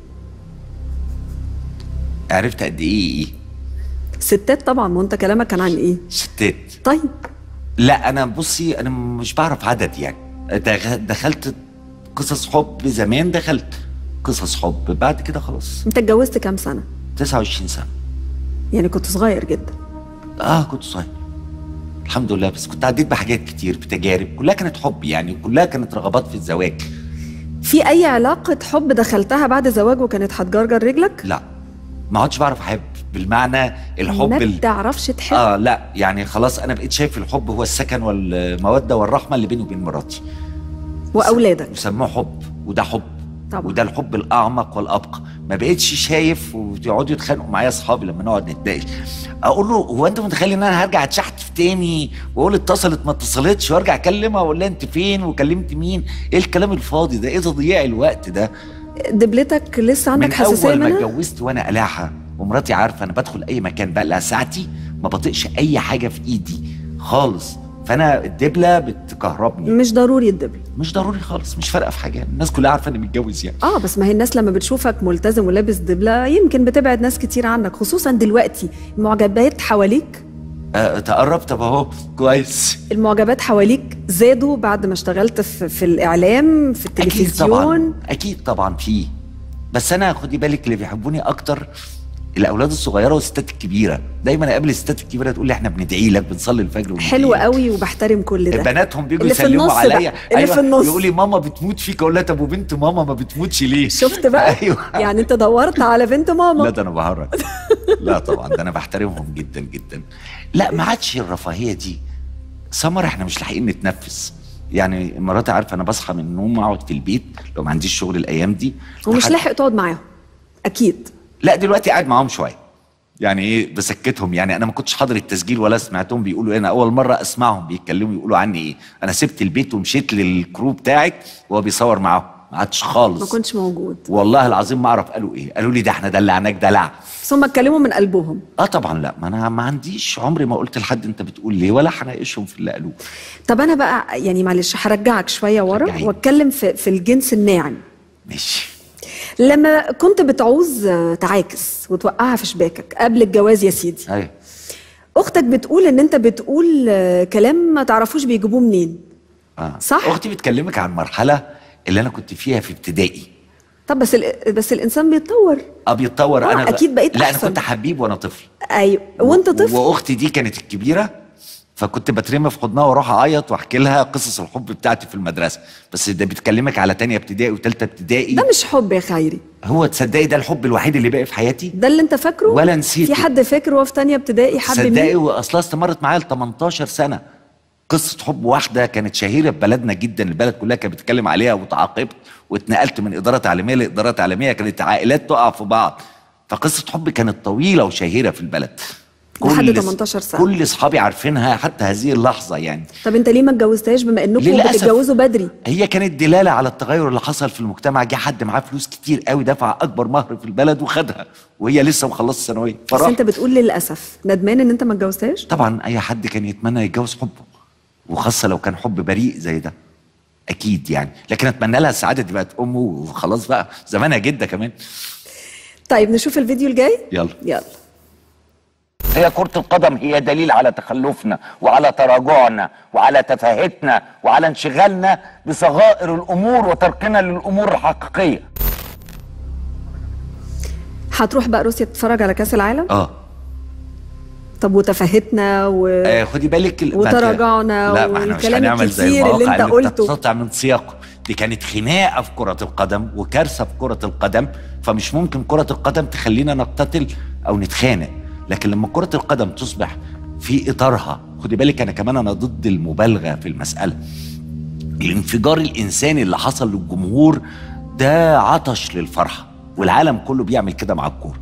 عرفت قد ايه ايه ستات طبعا ما انت كلامك كان عن ايه ستات طيب لا انا بصي انا مش بعرف عدد يعني دخ- دخلت قصص حب زمان دخلت قصص حب بعد كده خلاص انت اتجوزت كام سنه 29 سنه يعني كنت صغير جدا اه كنت صغير الحمد لله بس كنت عديت بحاجات كتير بتجارب كلها كانت حب يعني كلها كانت رغبات في الزواج في اي علاقه حب دخلتها بعد زواج وكانت هتجرجر رجلك لا ما عدتش بعرف احب بالمعنى الحب ما ال... بتعرفش تحب اه لا يعني خلاص انا بقيت شايف الحب هو السكن والموده والرحمه اللي بيني وبين مراتي واولادك وسموه حب وده حب طبعا. وده الحب الاعمق والابقى ما بقتش شايف ويقعدوا يتخانقوا معايا اصحابي لما نقعد نتناقش اقول له هو انت متخيل ان انا هرجع اتشحتف تاني واقول اتصلت ما اتصلتش وارجع اكلمها واقول لها انت فين وكلمت مين ايه الكلام الفاضي ده ايه تضييع الوقت ده دبلتك لسه عندك من حساسيه اول ما منها اتجوزت وانا قلعها ومراتي عارفه انا بدخل اي مكان بقلع ساعتي ما بطيقش اي حاجه في ايدي خالص فانا الدبله بتكهربني مش ضروري الدبل مش ضروري خالص مش فارقه في حاجه الناس كلها عارفه اني متجوز يعني اه بس ما هي الناس لما بتشوفك ملتزم ولابس دبله يمكن بتبعد ناس كتير عنك خصوصا دلوقتي المعجبات حواليك آه تقرب طب اهو كويس المعجبات حواليك زادوا بعد ما اشتغلت في, في الاعلام في اكيد التلفزيون طبعا اكيد طبعا في بس انا خدي بالك اللي بيحبوني اكتر الاولاد الصغيره والستات الكبيره دايما اقابل الستات الكبيره تقول لي احنا بندعي لك بنصلي الفجر وبندعي حلو لك. قوي وبحترم كل ده بناتهم بيجوا اللي في يسلموا النص عليا بقى، اللي في النص. يقول لي ماما بتموت فيك اقول لها طب وبنت ماما ما بتموتش ليه شفت بقى ايوه يعني انت دورت على بنت ماما لا ده انا بهرج لا طبعا ده انا بحترمهم جدا جدا لا ما عادش الرفاهيه دي سمر احنا مش لاحقين نتنفس يعني مراتي عارفه انا بصحى من النوم اقعد في البيت لو ما عنديش شغل الايام دي ومش لحد- لاحق تقعد معاهم اكيد لا دلوقتي قاعد معاهم شويه يعني ايه بسكتهم يعني انا ما كنتش حاضر التسجيل ولا سمعتهم بيقولوا إيه. انا اول مره اسمعهم بيتكلموا يقولوا عني ايه انا سبت البيت ومشيت للكرو بتاعك وهو بيصور معاهم ما عادش ما خالص كنتش موجود والله العظيم ما اعرف قالوا ايه قالوا لي ده احنا دلعناك دلع بس هم اتكلموا من قلبهم اه طبعا لا ما انا ما عنديش عمري ما قلت لحد انت بتقول ليه ولا هناقشهم في اللي قالوه طب انا بقى يعني معلش هرجعك شويه ورا رجعيني. واتكلم في, في الجنس الناعم ماشي لما كنت بتعوز آه، تعاكس وتوقعها في شباكك قبل الجواز يا سيدي ايوه اختك بتقول ان انت بتقول آه، كلام ما تعرفوش بيجيبوه منين اه صح؟ اختي بتكلمك عن مرحله اللي انا كنت فيها في ابتدائي طب بس ال- بس الانسان بيتطور اه بيتطور آه، انا أكيد بقيت لا أحسن. انا كنت حبيب وانا طفل ايوه وانت طفل واختي دي كانت الكبيره فكنت بترمي في حضنها واروح اعيط واحكي لها قصص الحب بتاعتي في المدرسه بس ده بتكلمك على تانية ابتدائي وتالتة ابتدائي ده مش حب يا خيري هو تصدقي ده الحب الوحيد اللي باقي في حياتي ده اللي انت فاكره ولا نسيته. في حد فاكره وهو في تانية ابتدائي حب تصدقي مين واصلها استمرت معايا ل 18 سنه قصه حب واحده كانت شهيره في بلدنا جدا البلد كلها كانت بتتكلم عليها وتعاقبت واتنقلت من اداره تعليميه لاداره تعليميه كانت عائلات تقع في بعض فقصه حب كانت طويله وشهيره في البلد لحد كل 18 سنة. كل اصحابي عارفينها حتى هذه اللحظه يعني طب انت ليه ما اتجوزتهاش بما انكم للأسف. بتتجوزوا بدري هي كانت دلاله على التغير اللي حصل في المجتمع جه حد معاه فلوس كتير قوي دفع اكبر مهر في البلد وخدها وهي لسه مخلصه الثانويه بس فراح انت بتقول للاسف ندمان ان انت ما اتجوزتهاش طبعا اي حد كان يتمنى يتجوز حبه وخاصه لو كان حب بريء زي ده اكيد يعني لكن اتمنى لها السعاده دي بقت امه وخلاص بقى زمانها جده كمان طيب نشوف الفيديو الجاي يلا يلا هي كرة القدم هي دليل على تخلفنا وعلى تراجعنا وعلى تفاهتنا وعلى انشغالنا بصغائر الأمور وتركنا للأمور الحقيقية هتروح بقى روسيا تتفرج على كاس العالم اه طب وتفاهتنا و... آه، خدي بالك ال- وتراجعنا لا ما احنا مش والكلام هنعمل زي الكتير اللي المواقع انت اللي قلته. بتتقطع من سياقه دي كانت خناقه في كره القدم وكارثه في كره القدم فمش ممكن كره القدم تخلينا نقتتل او نتخانق لكن لما كره القدم تصبح في اطارها خدي بالك انا كمان انا ضد المبالغه في المساله الانفجار الانساني اللي حصل للجمهور ده عطش للفرحه والعالم كله بيعمل كده مع الكوره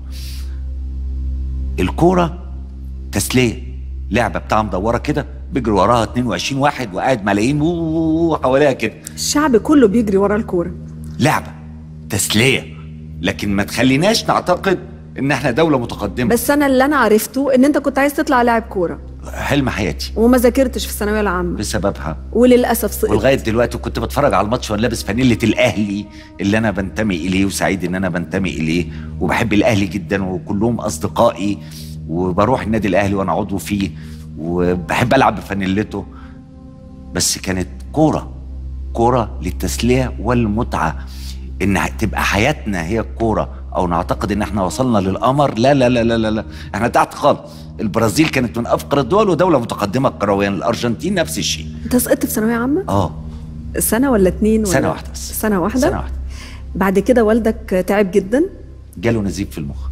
الكوره تسليه لعبه بتاع مدوره كده بيجري وراها 22 واحد وقاعد ملايين ووو حواليها كده الشعب كله بيجري ورا الكوره لعبه تسليه لكن ما تخليناش نعتقد ان احنا دوله متقدمه بس انا اللي انا عرفته ان انت كنت عايز تطلع لاعب كوره حلم حياتي وما ذاكرتش في الثانويه العامه بسببها وللاسف سقطت ولغايه دلوقتي كنت بتفرج على الماتش وانا لابس فانيله الاهلي اللي انا بنتمي اليه وسعيد ان انا بنتمي اليه وبحب الاهلي جدا وكلهم اصدقائي وبروح النادي الاهلي وانا عضو فيه وبحب العب بفانيلته بس كانت كوره كوره للتسليه والمتعه ان تبقى حياتنا هي الكوره او نعتقد ان احنا وصلنا للقمر لا لا لا لا لا, لا. احنا تحت خالص البرازيل كانت من افقر الدول ودوله متقدمه كرويا الارجنتين نفس الشيء انت سقطت في ثانويه عامه اه سنه ولا اتنين ولا سنة واحدة بس. سنه واحده سنه واحده بعد كده والدك تعب جدا جاله نزيف في المخ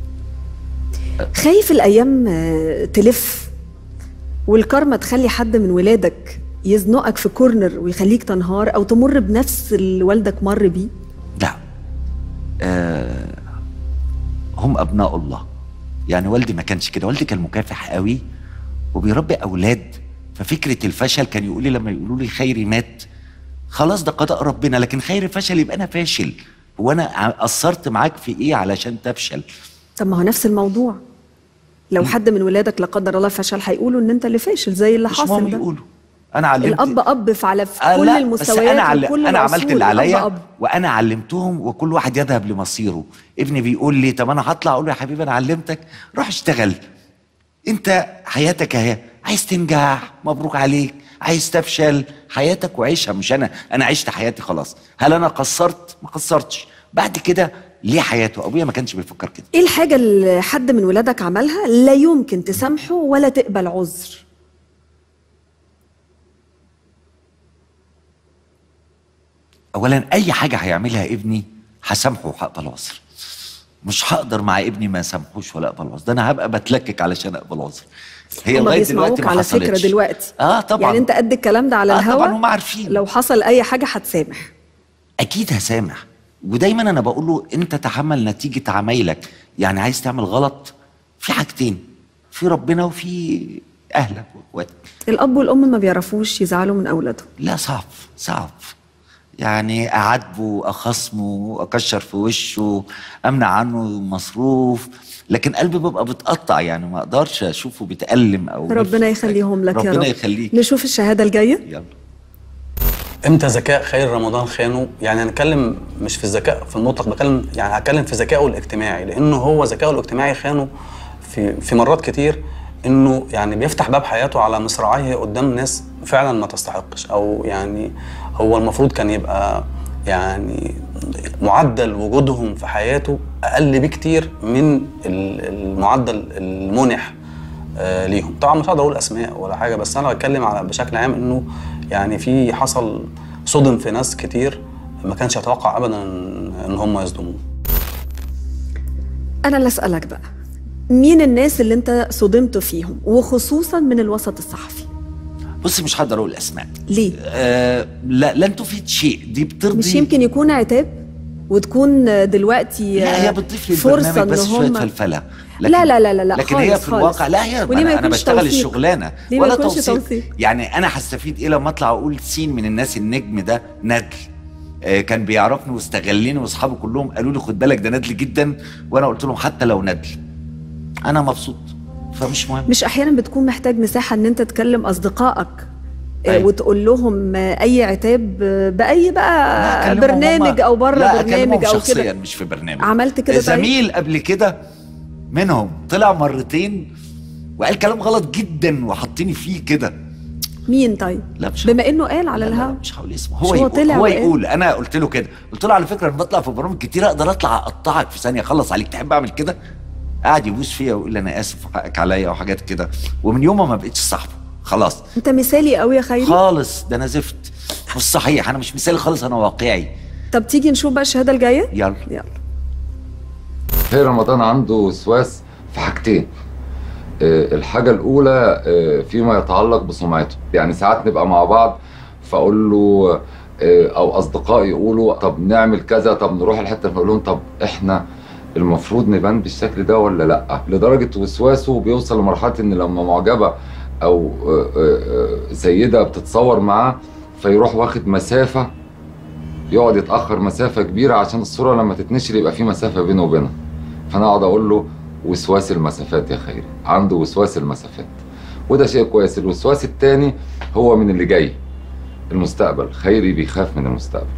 خايف الايام آه، تلف والكارما تخلي حد من ولادك يزنقك في كورنر ويخليك تنهار او تمر بنفس اللي والدك مر بيه لا آه هم ابناء الله يعني والدي ما كانش كده والدي كان مكافح قوي وبيربي اولاد ففكره الفشل كان يقول لي لما يقولوا لي خيري مات خلاص ده قضاء ربنا لكن خيري فشل يبقى انا فاشل وانا ع- قصرت معاك في ايه علشان تفشل طب ما هو نفس الموضوع لو حد من ولادك لا قدر الله فشل هيقولوا ان انت اللي فاشل زي اللي مش مهم حاصل ده يقولوا انا علمت الاب اب في على في آه كل لا، بس المستويات انا عل... وكل انا عملت العصور، اللي الأب عليا أب. وانا علمتهم وكل واحد يذهب لمصيره ابني بيقول لي طب انا هطلع اقول له يا حبيبي انا علمتك روح اشتغل انت حياتك اهي عايز تنجح مبروك عليك عايز تفشل حياتك وعيشها مش انا انا عشت حياتي خلاص هل انا قصرت ما قصرتش بعد كده ليه حياته ابويا ما كانش بيفكر كده ايه الحاجه اللي حد من ولادك عملها لا يمكن تسامحه ولا تقبل عذر اولا اي حاجه هيعملها ابني هسامحه وهقبل عذر مش هقدر مع ابني ما سامحوش ولا اقبل عذر ده انا هبقى بتلكك علشان اقبل عذر هي هما لغايه بيسمعوك دلوقتي ما على فكره حصلتش. دلوقتي اه طبعا يعني انت قد الكلام ده على آه الهوا طبعا هم عارفين لو حصل اي حاجه هتسامح اكيد هسامح ودايما انا بقول له انت تحمل نتيجه عمايلك يعني عايز تعمل غلط في حاجتين في ربنا وفي اهلك واخواتك الاب والام ما بيعرفوش يزعلوا من اولادهم لا صعب صعب يعني اعاتبه اخصمه اكشر في وشه امنع عنه مصروف لكن قلبي بيبقى بتقطع يعني ما اقدرش اشوفه بيتألم او ربنا يخليهم لك يا رب ربنا يخليك نشوف الشهاده الجايه يلا امتى ذكاء خير رمضان خانه يعني هنتكلم مش في الذكاء في المطلق بتكلم يعني هتكلم في ذكائه الاجتماعي لانه هو ذكائه الاجتماعي خانه في في مرات كتير انه يعني بيفتح باب حياته على مصراعيه قدام ناس فعلا ما تستحقش او يعني هو المفروض كان يبقى يعني معدل وجودهم في حياته اقل بكتير من ال- المعدل المنح آه، ليهم طبعا مش هقدر اقول اسماء ولا حاجه بس انا بتكلم على بشكل عام انه يعني في حصل صدم في ناس كتير ما كانش يتوقع ابدا ان هم يصدموه انا اللي اسالك بقى مين الناس اللي انت صدمت فيهم وخصوصا من الوسط الصحفي بص مش هقدر اقول اسماء ليه آه لا لن تفيد شيء دي بترضي مش يمكن يكون عتاب وتكون دلوقتي لا هي بتضيف فرصه للبرنامج ان بس شويه هم فلفله لا لا لا لا لا لكن خالص هي في خالص. الواقع لا هي وليه ما انا, أنا يكونش بشتغل توثيق؟ الشغلانه ليه ما ولا يكونش توثيق توثيق؟ يعني انا هستفيد ايه لما اطلع اقول سين من الناس النجم ده ندل آه، كان بيعرفني واستغلني واصحابي كلهم قالوا لي خد بالك ده ندل جدا وانا قلت لهم حتى لو ندل انا مبسوط فمش مهم مش احيانا بتكون محتاج مساحه ان انت تكلم اصدقائك آه، أيوة. وتقول لهم آه، اي عتاب آه، باي بقى أكلمهم برنامج هم- او بره لا برنامج أكلمهم او شخصيا كده مش في برنامج عملت كده طيب؟ زميل قبل كده منهم طلع مرتين وقال كلام غلط جدا وحطني فيه كده مين طيب لا مش بما انه قال على لا لا الهوا مش هقول اسمه مش هو هو يقول طلع هو وقال؟ يقول انا قلت له كده قلت له على فكره انا بطلع في برامج كتير اقدر اطلع اقطعك في ثانيه اخلص عليك تحب اعمل كده قاعد يبوس فيا ويقول لي انا اسف وحقك عليا وحاجات كده ومن يومها ما بقتش صاحبه خلاص انت مثالي قوي يا خيري خالص ده انا زفت مش صحيح انا مش مثالي خالص انا واقعي طب تيجي نشوف بقى الشهاده الجايه يلا يلا هي رمضان عنده وسواس في حاجتين آه، الحاجة الأولى آه، فيما يتعلق بسمعته يعني ساعات نبقى مع بعض فأقول له آه، أو أصدقائي يقولوا طب نعمل كذا طب نروح الحتة فأقول لهم طب إحنا المفروض نبان بالشكل ده ولا لأ لدرجة وسواسه بيوصل لمرحلة إن لما معجبة أو آه، آه، آه، سيدة بتتصور معاه فيروح واخد مسافة يقعد يتأخر مسافة كبيرة عشان الصورة لما تتنشر يبقى في مسافة بينه وبينها فأنا أقعد أقول له وسواس المسافات يا خيري عنده وسواس المسافات وده شيء كويس الوسواس التاني هو من اللي جاي المستقبل خيري بيخاف من المستقبل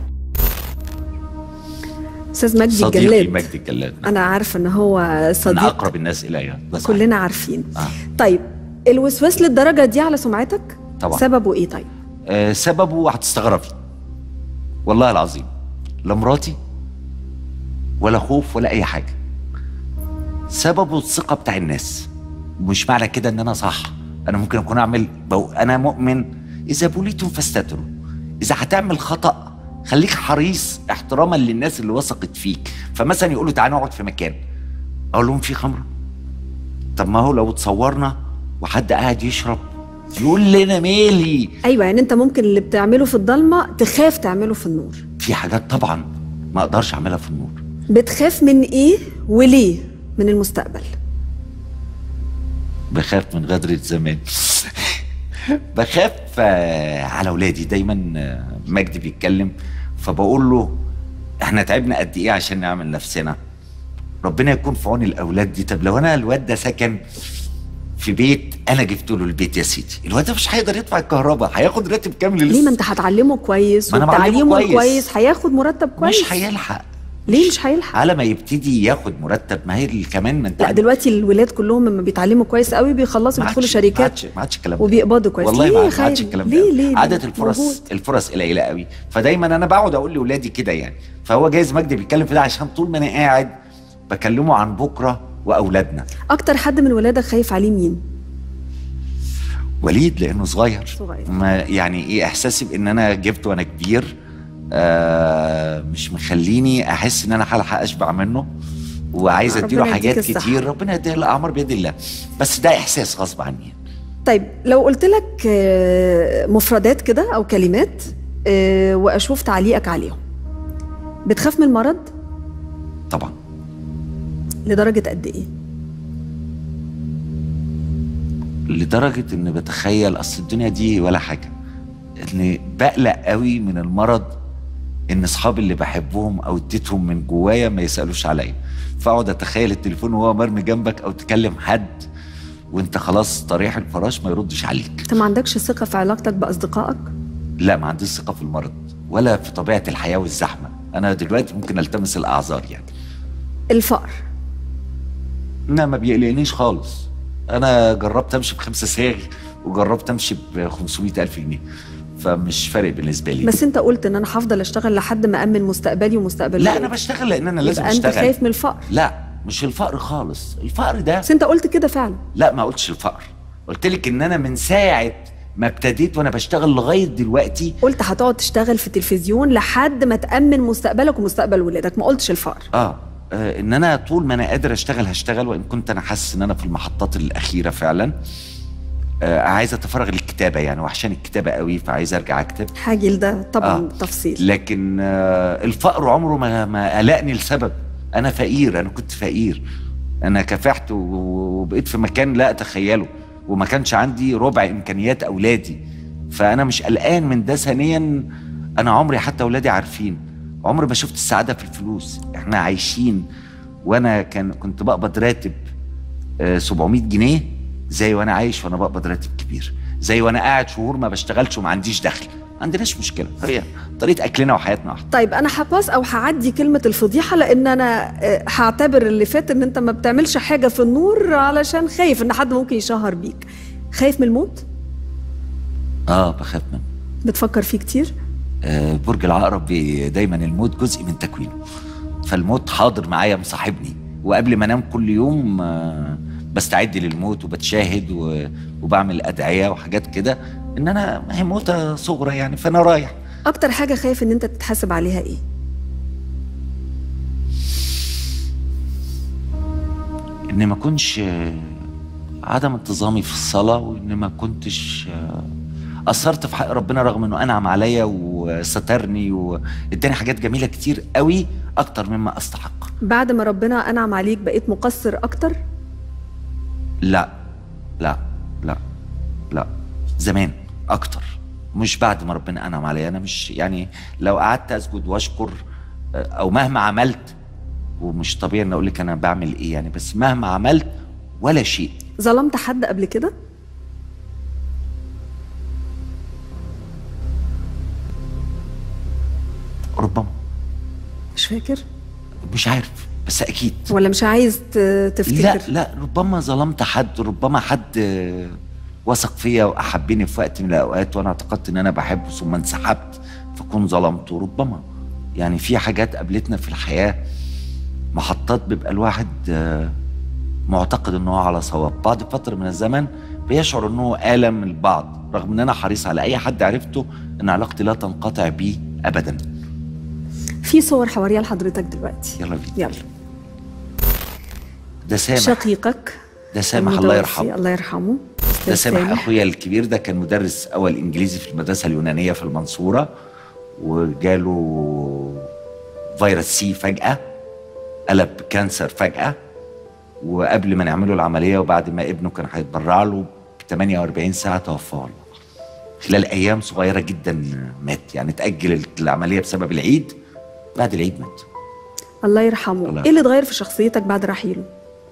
استاذ مجدي صديقي الجلاد مجدي الجلاد انا عارفه ان هو من صديق اقرب الناس الي بس كلنا عارفين آه. طيب الوسواس للدرجه دي على سمعتك طبعا. سببه ايه طيب آه سببه هتستغربي والله العظيم لا مراتي ولا خوف ولا اي حاجه سببه الثقه بتاع الناس مش معنى كده ان انا صح انا ممكن اكون اعمل بو انا مؤمن اذا بوليتم فاستتروا اذا هتعمل خطا خليك حريص احتراما للناس اللي وثقت فيك فمثلا يقولوا تعالى نقعد في مكان اقول لهم في خمره طب ما هو لو اتصورنا وحد قاعد يشرب يقول لي انا مالي ايوه يعني انت ممكن اللي بتعمله في الضلمه تخاف تعمله في النور في حاجات طبعا ما اقدرش اعملها في النور بتخاف من ايه وليه من المستقبل بخاف من غدرة زمان بخاف آه، على اولادي دايما آه، مجدي بيتكلم فبقول له احنا تعبنا قد ايه عشان نعمل نفسنا ربنا يكون في عون الاولاد دي طب لو انا الواد ده سكن في بيت انا جبت له البيت يا سيدي الواد ده مش هيقدر يدفع الكهرباء هياخد راتب كامل ليه ما انت هتعلمه كويس ما أنا بعلمه وتعليمه كويس. كويس هياخد مرتب كويس مش هيلحق ليه مش هيلحق على ما يبتدي ياخد مرتب ما هي ال- كمان ما انت لا دلوقتي الولاد كلهم لما بيتعلموا كويس قوي بيخلصوا ما بيدخلوا عادش- ما شركات عادش ما عادش الكلام ده. وبيقبضوا كويس والله ليه ما يا عاد- ما عادش خالد؟ الكلام ليه ده ليه عدد ليه؟ الفرص موجود. الفرص قليله قوي فدايما انا بقعد اقول لاولادي كده يعني فهو جايز مجدي بيتكلم في ده عشان طول ما انا قاعد بكلمه عن بكره واولادنا اكتر حد من ولادك خايف عليه مين وليد لانه صغير صغير. ما يعني ايه احساسي بان انا جبت وانا كبير آه مش مخليني احس ان انا هلحق اشبع منه وعايز ربنا اديله يديك حاجات الصحة. كتير ربنا يديله الاعمار بيد الله بس ده احساس غصب عني طيب لو قلت لك آه، مفردات كده او كلمات آه، واشوف تعليقك عليهم بتخاف من المرض طبعا لدرجه قد ايه لدرجة إن بتخيل أصل الدنيا دي ولا حاجة إن بقلق قوي من المرض إن أصحابي اللي بحبهم أو اديتهم من جوايا ما يسألوش عليا فأقعد أتخيل التليفون وهو مرمي جنبك أو تكلم حد وأنت خلاص طريح الفراش ما يردش عليك انت ما عندكش ثقه في علاقتك باصدقائك لا ما عنديش ثقة في المرض ولا في طبيعة الحياة والزحمة أنا دلوقتي ممكن ألتمس الأعذار يعني الفقر لا ما بيقلقنيش خالص انا جربت امشي بخمسة ساغ وجربت امشي ب 500 الف جنيه فمش فارق بالنسبه لي بس انت قلت ان انا هفضل اشتغل لحد ما امن مستقبلي ومستقبل لا ولادي. انا بشتغل لان انا لازم يبقى انت اشتغل خايف من الفقر لا مش الفقر خالص الفقر ده بس انت قلت كده فعلا لا ما قلتش الفقر قلت لك ان انا من ساعه ما ابتديت وانا بشتغل لغايه دلوقتي قلت هتقعد تشتغل في التلفزيون لحد ما تامن مستقبلك ومستقبل ولادك ما قلتش الفقر آه. اه ان انا طول ما انا قادر اشتغل هشتغل وان كنت انا حاسس ان انا في المحطات الاخيره فعلا آه عايز اتفرغ للكتابه يعني وحشان الكتابه قوي فعايز ارجع اكتب حاجه لده طبعا آه. تفصيل لكن آه الفقر عمره ما ما قلقني لسبب انا فقير انا كنت فقير انا كافحت و- وبقيت في مكان لا اتخيله وما كانش عندي ربع امكانيات اولادي فانا مش قلقان من ده ثانيا انا عمري حتى اولادي عارفين عمري ما شفت السعاده في الفلوس احنا عايشين وانا كان كنت بقبض راتب آه، 700 جنيه زي وانا عايش وانا بقبض راتب كبير زي وانا قاعد شهور ما بشتغلش وما عنديش دخل ما عندناش مشكله هي طريقه اكلنا وحياتنا واحده طيب انا هباس او هعدي كلمه الفضيحه لان انا آه، هعتبر اللي فات ان انت ما بتعملش حاجه في النور علشان خايف ان حد ممكن يشهر بيك خايف من الموت اه بخاف منه بتفكر فيه كتير آه برج العقرب بي- دايما الموت جزء من تكوينه فالموت حاضر معايا مصاحبني وقبل ما انام كل يوم آه بستعد للموت وبتشاهد و- وبعمل ادعيه وحاجات كده ان انا ما هي موته صغرى يعني فانا رايح اكتر حاجه خايف ان انت تتحاسب عليها ايه ان ما اكونش آه، عدم انتظامي في الصلاه وان ما كنتش آه، قصرت في حق ربنا رغم انه انعم عليا وسترني واداني حاجات جميله كتير قوي اكتر مما استحق بعد ما ربنا انعم عليك بقيت مقصر اكتر لا لا لا لا زمان اكتر مش بعد ما ربنا انعم عليا انا مش يعني لو قعدت اسجد واشكر آه، او مهما عملت ومش طبيعي ان اقول لك انا بعمل ايه يعني بس مهما عملت ولا شيء ظلمت حد قبل كده ربما مش فاكر مش عارف بس اكيد ولا مش عايز ت- تفتكر لا لا ربما ظلمت حد ربما حد آه، وثق فيا واحبني في وقت من الاوقات وانا اعتقدت ان انا بحبه ثم انسحبت فكون ظلمته ربما يعني في حاجات قابلتنا في الحياه محطات بيبقى الواحد آه، معتقد ان هو على صواب بعد فتره من الزمن بيشعر ان هو الم البعض رغم ان انا حريص على اي حد عرفته ان علاقتي لا تنقطع بيه ابدا في صور هوريها لحضرتك دلوقتي يلا بينا يلا ده سامح شقيقك ده سامح الله المتوفي، يرحمه الله يرحمه ده أستاذ سامح اخويا الكبير ده كان مدرس اول انجليزي في المدرسه اليونانيه في المنصوره وجاله فيروس سي فجاه قلب كانسر فجاه وقبل ما نعمله العمليه وبعد ما ابنه كان هيتبرع له ب 48 ساعه توفاه الله خلال ايام صغيره جدا مات يعني تاجل العمليه بسبب العيد بعد العيد مات الله يرحمه الله ايه اللي اتغير في شخصيتك بعد رحيله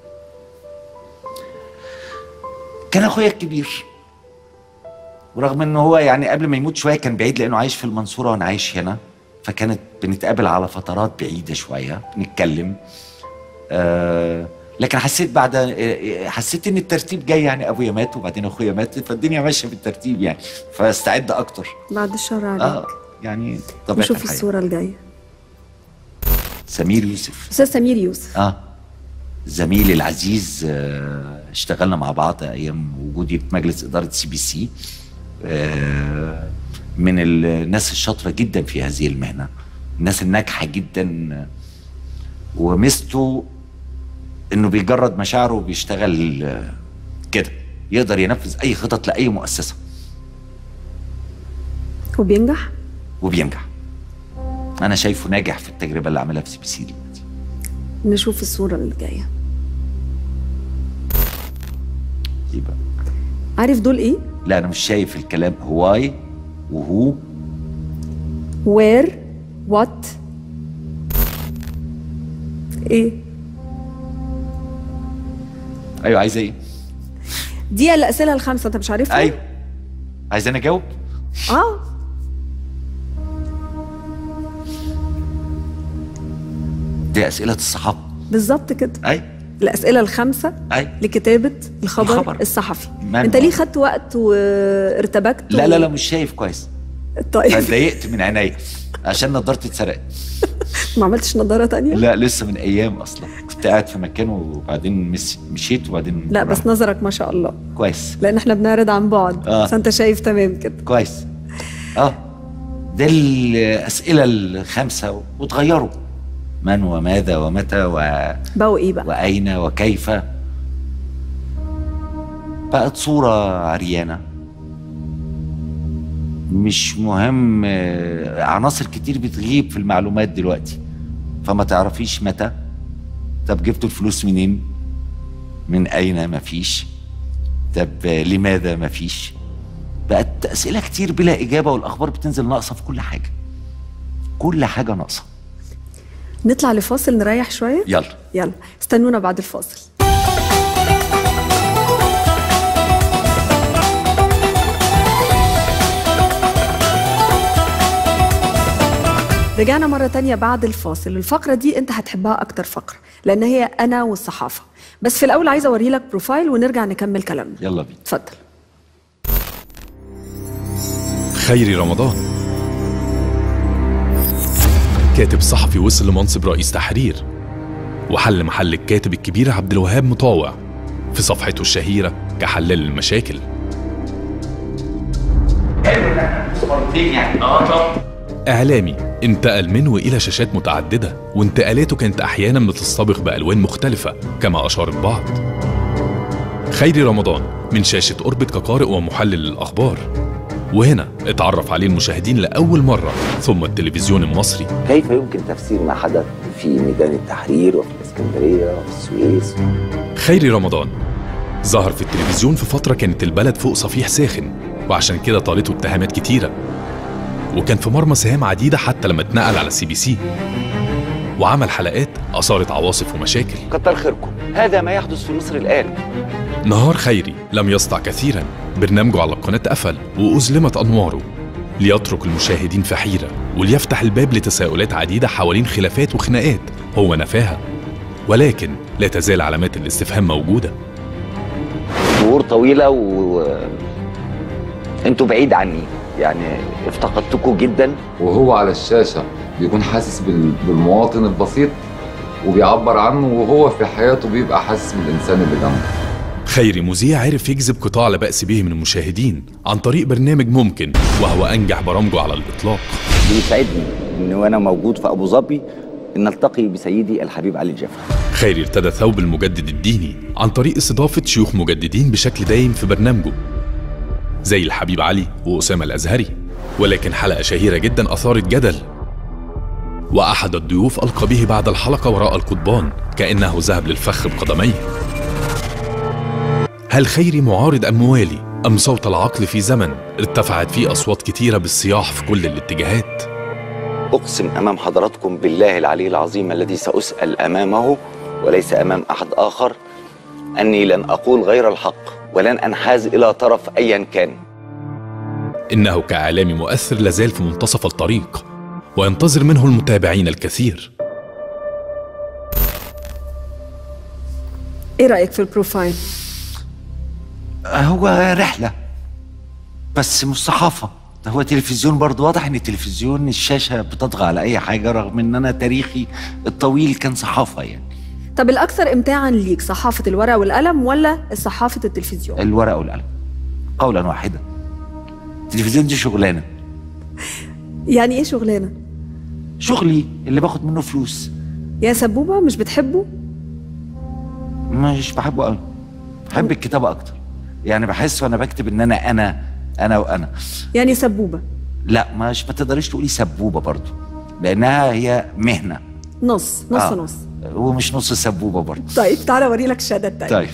كان اخويا الكبير ورغم ان هو يعني قبل ما يموت شويه كان بعيد لانه عايش في المنصوره وانا عايش هنا فكانت بنتقابل على فترات بعيده شويه نتكلم آه لكن حسيت بعد آه، حسيت ان الترتيب جاي يعني ابويا مات وبعدين اخويا مات فالدنيا ماشيه بالترتيب يعني فاستعد اكتر بعد الشر عليك اه يعني طبيعه نشوف الحياه الصوره الجايه سمير يوسف استاذ سمير يوسف اه زميلي العزيز آه، اشتغلنا مع بعض ايام وجودي في مجلس اداره سي بي سي آه، من الناس الشاطره جدا في هذه المهنه الناس الناجحه جدا آه، وميزته انه بيجرد مشاعره وبيشتغل آه، كده يقدر ينفذ اي خطط لاي مؤسسه وبينجح وبينجح انا شايفه ناجح في التجربه اللي عملها في سي بي سي دلوقتي نشوف الصوره اللي جايه يبقى عارف دول ايه لا انا مش شايف الكلام هواي وهو وير وات ايه ايوه عايزه ايه دي الاسئله الخمسه انت مش عارفها ايوه عايزاني اجاوب اه دي اسئله الصحافه بالظبط كده اي الاسئله الخمسه اي لكتابه الخبر, الخبر. الصحفي من انت هو؟ ليه خدت وقت وارتبكت لا لا لا مش شايف كويس طيب اتضايقت من عينيا عشان نضارتي اتسرقت ما عملتش نظاره تانية لا لسه من ايام اصلا كنت قاعد في مكان وبعدين مس- مشيت وبعدين لا بس رحت. نظرك ما شاء الله كويس لان احنا بنعرض عن بعد آه. فانت شايف تمام كده كويس اه ده الاسئله الخمسه وتغيروا من وماذا ومتى و... بقوا ايه بقى واين وكيف بقت صوره عريانه مش مهم آه، عناصر كتير بتغيب في المعلومات دلوقتي فما تعرفيش متى طب جبتوا الفلوس منين من اين مفيش طب آه، لماذا مفيش بقت اسئله كتير بلا اجابه والاخبار بتنزل ناقصه في كل حاجه كل حاجه ناقصه نطلع لفاصل نريح شويه يلا يلا استنونا بعد الفاصل رجعنا مرة تانية بعد الفاصل الفقرة دي انت هتحبها اكتر فقرة لان هي انا والصحافة بس في الاول عايزة اوري لك بروفايل ونرجع نكمل كلامنا يلا بينا اتفضل خيري رمضان كاتب صحفي وصل لمنصب رئيس تحرير وحل محل الكاتب الكبير عبد الوهاب مطاوع في صفحته الشهيرة كحلال المشاكل إعلامي انتقل منه إلى شاشات متعددة وانتقالاته كانت أحيانا بتصطبغ بألوان مختلفة كما أشار البعض خيري رمضان من شاشة أوربت كقارئ ومحلل للأخبار وهنا اتعرف عليه المشاهدين لأول مرة ثم التلفزيون المصري كيف يمكن تفسير ما حدث في ميدان التحرير وفي الاسكندريه وفي السويس خيري رمضان ظهر في التلفزيون في فترة كانت البلد فوق صفيح ساخن وعشان كده طالته اتهامات كتيرة وكان في مرمى سهام عديدة حتى لما اتنقل على السي بي سي وعمل حلقات أثارت عواصف ومشاكل كتر خيركم هذا ما يحدث في مصر الان نهار خيري لم يسطع كثيرا برنامجه على القناة قفل وأزلمت أنواره ليترك المشاهدين في حيرة وليفتح الباب لتساؤلات عديدة حوالين خلافات وخناقات هو نفاها ولكن لا تزال علامات الاستفهام موجودة شهور طويله و انتوا بعيد عني يعني افتقدتكم جدا وهو على الشاشة بيكون حاسس بال- بالمواطن البسيط وبيعبر عنه وهو في حياته بيبقى حاسس بالإنسان اللي جنبه خيري مذيع عرف يجذب قطاع لا بأس به من المشاهدين عن طريق برنامج ممكن وهو أنجح برامجه على الإطلاق بيسعدني ان وانا موجود في ابو ظبي ان التقي بسيدي الحبيب علي الجفري خيري ارتدى ثوب المجدد الديني عن طريق استضافة شيوخ مجددين بشكل دايم في برنامجه زي الحبيب علي وأسامة الأزهري ولكن حلقة شهيرة جدا أثارت جدل وأحد الضيوف ألقى به بعد الحلقة وراء القضبان كأنه ذهب للفخ بقدميه هل خيري معارض أم موالي أم صوت العقل في زمن ارتفعت فيه أصوات كتيرة بالصياح في كل الاتجاهات أقسم أمام حضراتكم بالله العلي العظيم الذي سأسأل أمامه وليس أمام أحد آخر أني لن أقول غير الحق ولن أنحاز إلى طرف أيا كان إنه كإعلامي مؤثر لازال في منتصف الطريق وينتظر منه المتابعين الكثير ايه رايك في البروفايل هو رحلة بس مش صحافة ده هو تلفزيون برضه واضح ان التلفزيون الشاشة بتطغى على اي حاجة رغم ان انا تاريخي الطويل كان صحافة يعني طب الاكثر امتاعا ليك صحافه الورق والقلم ولا صحافه التلفزيون الورق والقلم قولا واحدا التلفزيون دي شغلانة يعني ايه شغلانه شغلي اللي باخد منه فلوس يا سبوبه مش بتحبه مش بحبه قوي بحب الكتابة اكتر يعني بحس وانا بكتب ان انا انا انا وانا يعني سبوبه لا مش ما تقدريش تقولي سبوبة برضه لانها هي مهنة نص نص آه. نص ومش نص سبوبة برضه طيب تعالى اوري لك الشهاده التانية طيب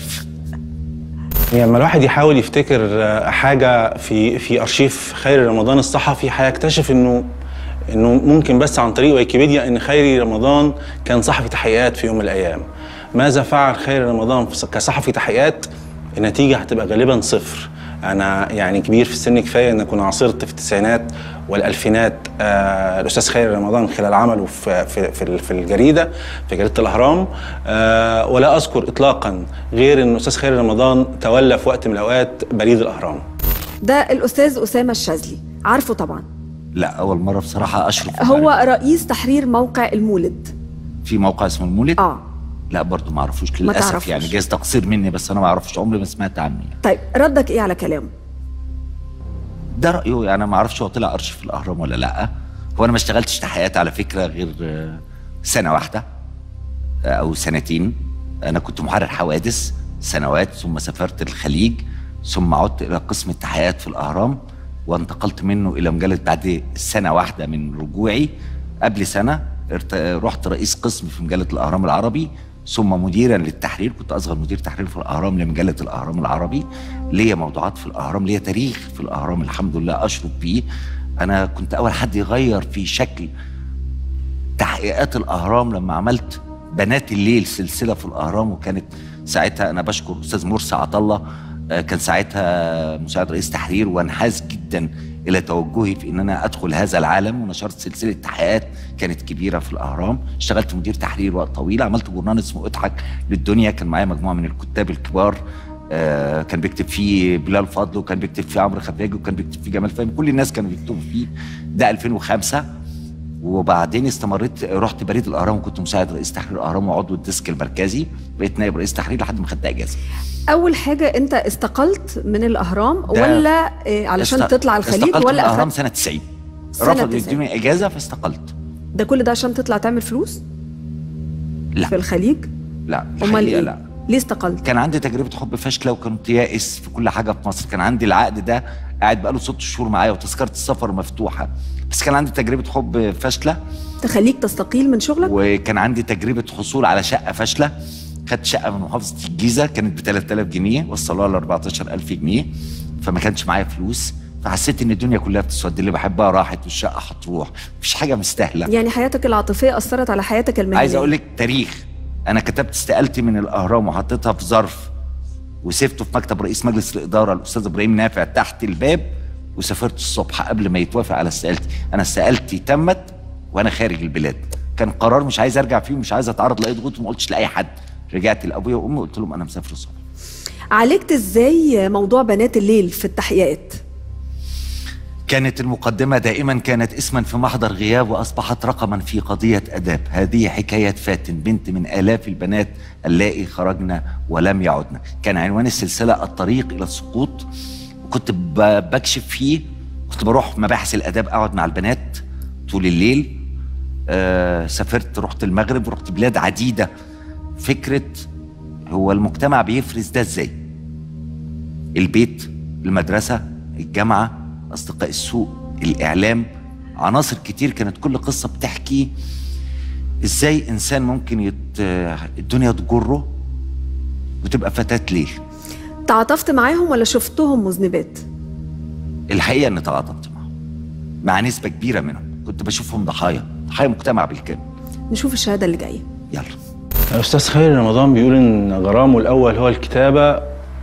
يعني لما الواحد يحاول يفتكر آه، حاجه في في ارشيف خيري رمضان الصحفي هيكتشف انه انه ممكن بس عن طريق ويكيبيديا ان خيري رمضان كان صحفي تحقيقات في يوم من الايام ماذا فعل خيري رمضان في- كصحفي تحقيقات النتيجه هتبقى غالبا صفر انا يعني كبير في السن كفايه ان اكون عاصرت في التسعينات والالفينات آه الاستاذ خيري رمضان خلال عمله في في في, في الجريده في جريده الاهرام آه ولا اذكر اطلاقا غير ان الاستاذ خيري رمضان تولى في وقت من الاوقات بريد الاهرام ده الاستاذ اسامه الشاذلي عارفه طبعا لا اول مرة بصراحة اشرف هو رئيس تحرير موقع المولد في موقع اسمه المولد اه لا برضه ما اعرفوش ما للاسف تعرفوش. يعني جايز تقصير مني بس انا ما اعرفش عمري ما سمعت عنه يعني. طيب ردك ايه على كلامه ده رايه يعني ما اعرفش هو طلع ارشيف الاهرام ولا لا هو انا ما اشتغلتش تحقيقات على فكره غير آه، سنه واحده آه، او سنتين انا كنت محرر حوادث سنوات ثم سافرت الخليج ثم عدت الى قسم التحقيقات في الاهرام وانتقلت منه الى مجله بعد سنه واحده من رجوعي قبل سنه ارت- رحت رئيس قسم في مجله الاهرام العربي ثم مديرا للتحرير كنت اصغر مدير تحرير في الاهرام لمجله الاهرام العربي ليا موضوعات في الاهرام ليا تاريخ في الاهرام الحمد لله اشرف بيه انا كنت اول حد يغير في شكل تحقيقات الاهرام لما عملت بنات الليل سلسله في الاهرام وكانت ساعتها انا بشكر استاذ مرسي عطله آه، كان ساعتها مساعد رئيس تحرير وانحاز جدا الى توجهي في ان انا ادخل هذا العالم ونشرت سلسله تحقيقات كانت كبيره في الاهرام اشتغلت مدير تحرير وقت طويل عملت جورنال اسمه اضحك للدنيا كان معايا مجموعه من الكتاب الكبار آه، كان بيكتب فيه بلال فضل وكان بيكتب فيه عمرو خفاجي وكان بيكتب فيه جمال فهمي كل الناس كانوا بيكتبوا فيه ده 2005 وبعدين استمريت رحت بريد الاهرام وكنت مساعد رئيس تحرير الاهرام وعضو الديسك المركزي بقيت نائب رئيس تحرير لحد ما خدت اجازه اول حاجه انت استقلت من الاهرام ده ولا إيه علشان است- تطلع الخليج استقلت من ولا الاهرام أخدت سنه 90 سنة رفضوا 90. يدوني اجازه فاستقلت ده كل ده عشان تطلع تعمل فلوس لا في الخليج لا امال الحقيقه ايه لا ليه استقلت كان عندي تجربه حب فاشله وكنت يائس في كل حاجه في مصر كان عندي العقد ده قاعد بقاله ست شهور معايا وتذكره السفر مفتوحه بس كان عندي تجربه حب فاشله تخليك تستقيل من شغلك وكان عندي تجربه حصول على شقه فاشله خدت شقه من محافظه الجيزه كانت ب 3000 جنيه وصلوها ل 14000 جنيه فما كانش معايا فلوس فحسيت ان الدنيا كلها بتسود اللي بحبها راحت والشقه هتروح مفيش حاجه مستاهله يعني حياتك العاطفيه اثرت على حياتك المهنيه عايز اقول لك تاريخ انا كتبت استقالتي من الاهرام وحطيتها في ظرف وسبته في مكتب رئيس مجلس الاداره الاستاذ ابراهيم نافع تحت الباب وسافرت الصبح قبل ما يتوافق على استقالتي انا استقالتي تمت وانا خارج البلاد كان قرار مش عايز ارجع فيه ومش عايز اتعرض لاي ضغوط وما قلتش لاي حد رجعت لابويا وامي وقلت لهم انا مسافر الصبح عالجت ازاي موضوع بنات الليل في التحقيقات كانت المقدمة دائما كانت اسما في محضر غياب وأصبحت رقما في قضية أداب هذه حكاية فاتن بنت من آلاف البنات اللائي خرجن ولم يعدن كان عنوان السلسلة الطريق إلى السقوط وكنت ب- بكشف فيه كنت بروح مباحث الآداب أقعد مع البنات طول الليل آه سافرت رحت المغرب رحت بلاد عديدة فكرة هو المجتمع بيفرز ده ازاي البيت المدرسة الجامعة أصدقاء السوق الإعلام عناصر كتير كانت كل قصة بتحكي ازاي انسان ممكن يت... الدنيا تجره وتبقى فتاة ليل تعاطفت معاهم ولا شفتهم مذنبات الحقيقه اني تعاطفت معهم مع نسبه كبيره منهم كنت بشوفهم ضحايا ضحايا مجتمع بالكامل نشوف الشهاده اللي جايه يلا الأستاذ خيري رمضان بيقول إن غرامه الأول هو الكتابة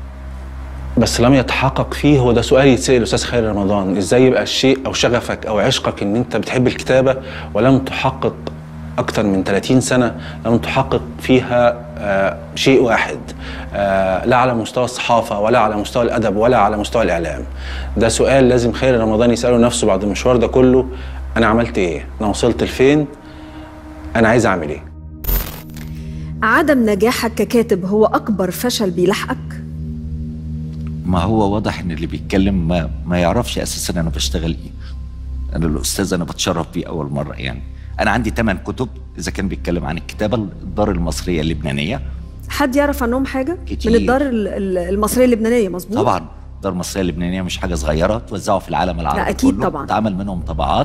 بس لم يتحقق فيه هو ده سؤال يتسأل أستاذ خيري رمضان إزاي يبقى الشيء أو شغفك أو عشقك إن أنت بتحب الكتابة ولم تحقق أكتر من 30 سنة لم تحقق فيها آه شيء واحد آه لا على مستوى الصحافة ولا على مستوى الأدب ولا على مستوى الإعلام ده سؤال لازم خيري رمضان يسأله نفسه بعد المشوار ده كله أنا عملت إيه؟ أنا وصلت لفين؟ أنا عايز أعمل إيه؟ عدم نجاحك ككاتب هو اكبر فشل بيلاحقك ما هو واضح ان اللي بيتكلم ما, ما يعرفش اساسا انا بشتغل ايه انا الاستاذ انا بتشرف بيه اول مره يعني انا عندي ثمان كتب اذا كان بيتكلم عن الكتابه الدار المصريه اللبنانيه حد يعرف عنهم حاجه كتير. من الدار ال- ال- المصريه اللبنانيه مظبوط طبعا الدار المصريه اللبنانيه مش حاجه صغيره توزعوا في العالم العربي لا، أكيد كله. طبعاً. اتعمل منهم طبعات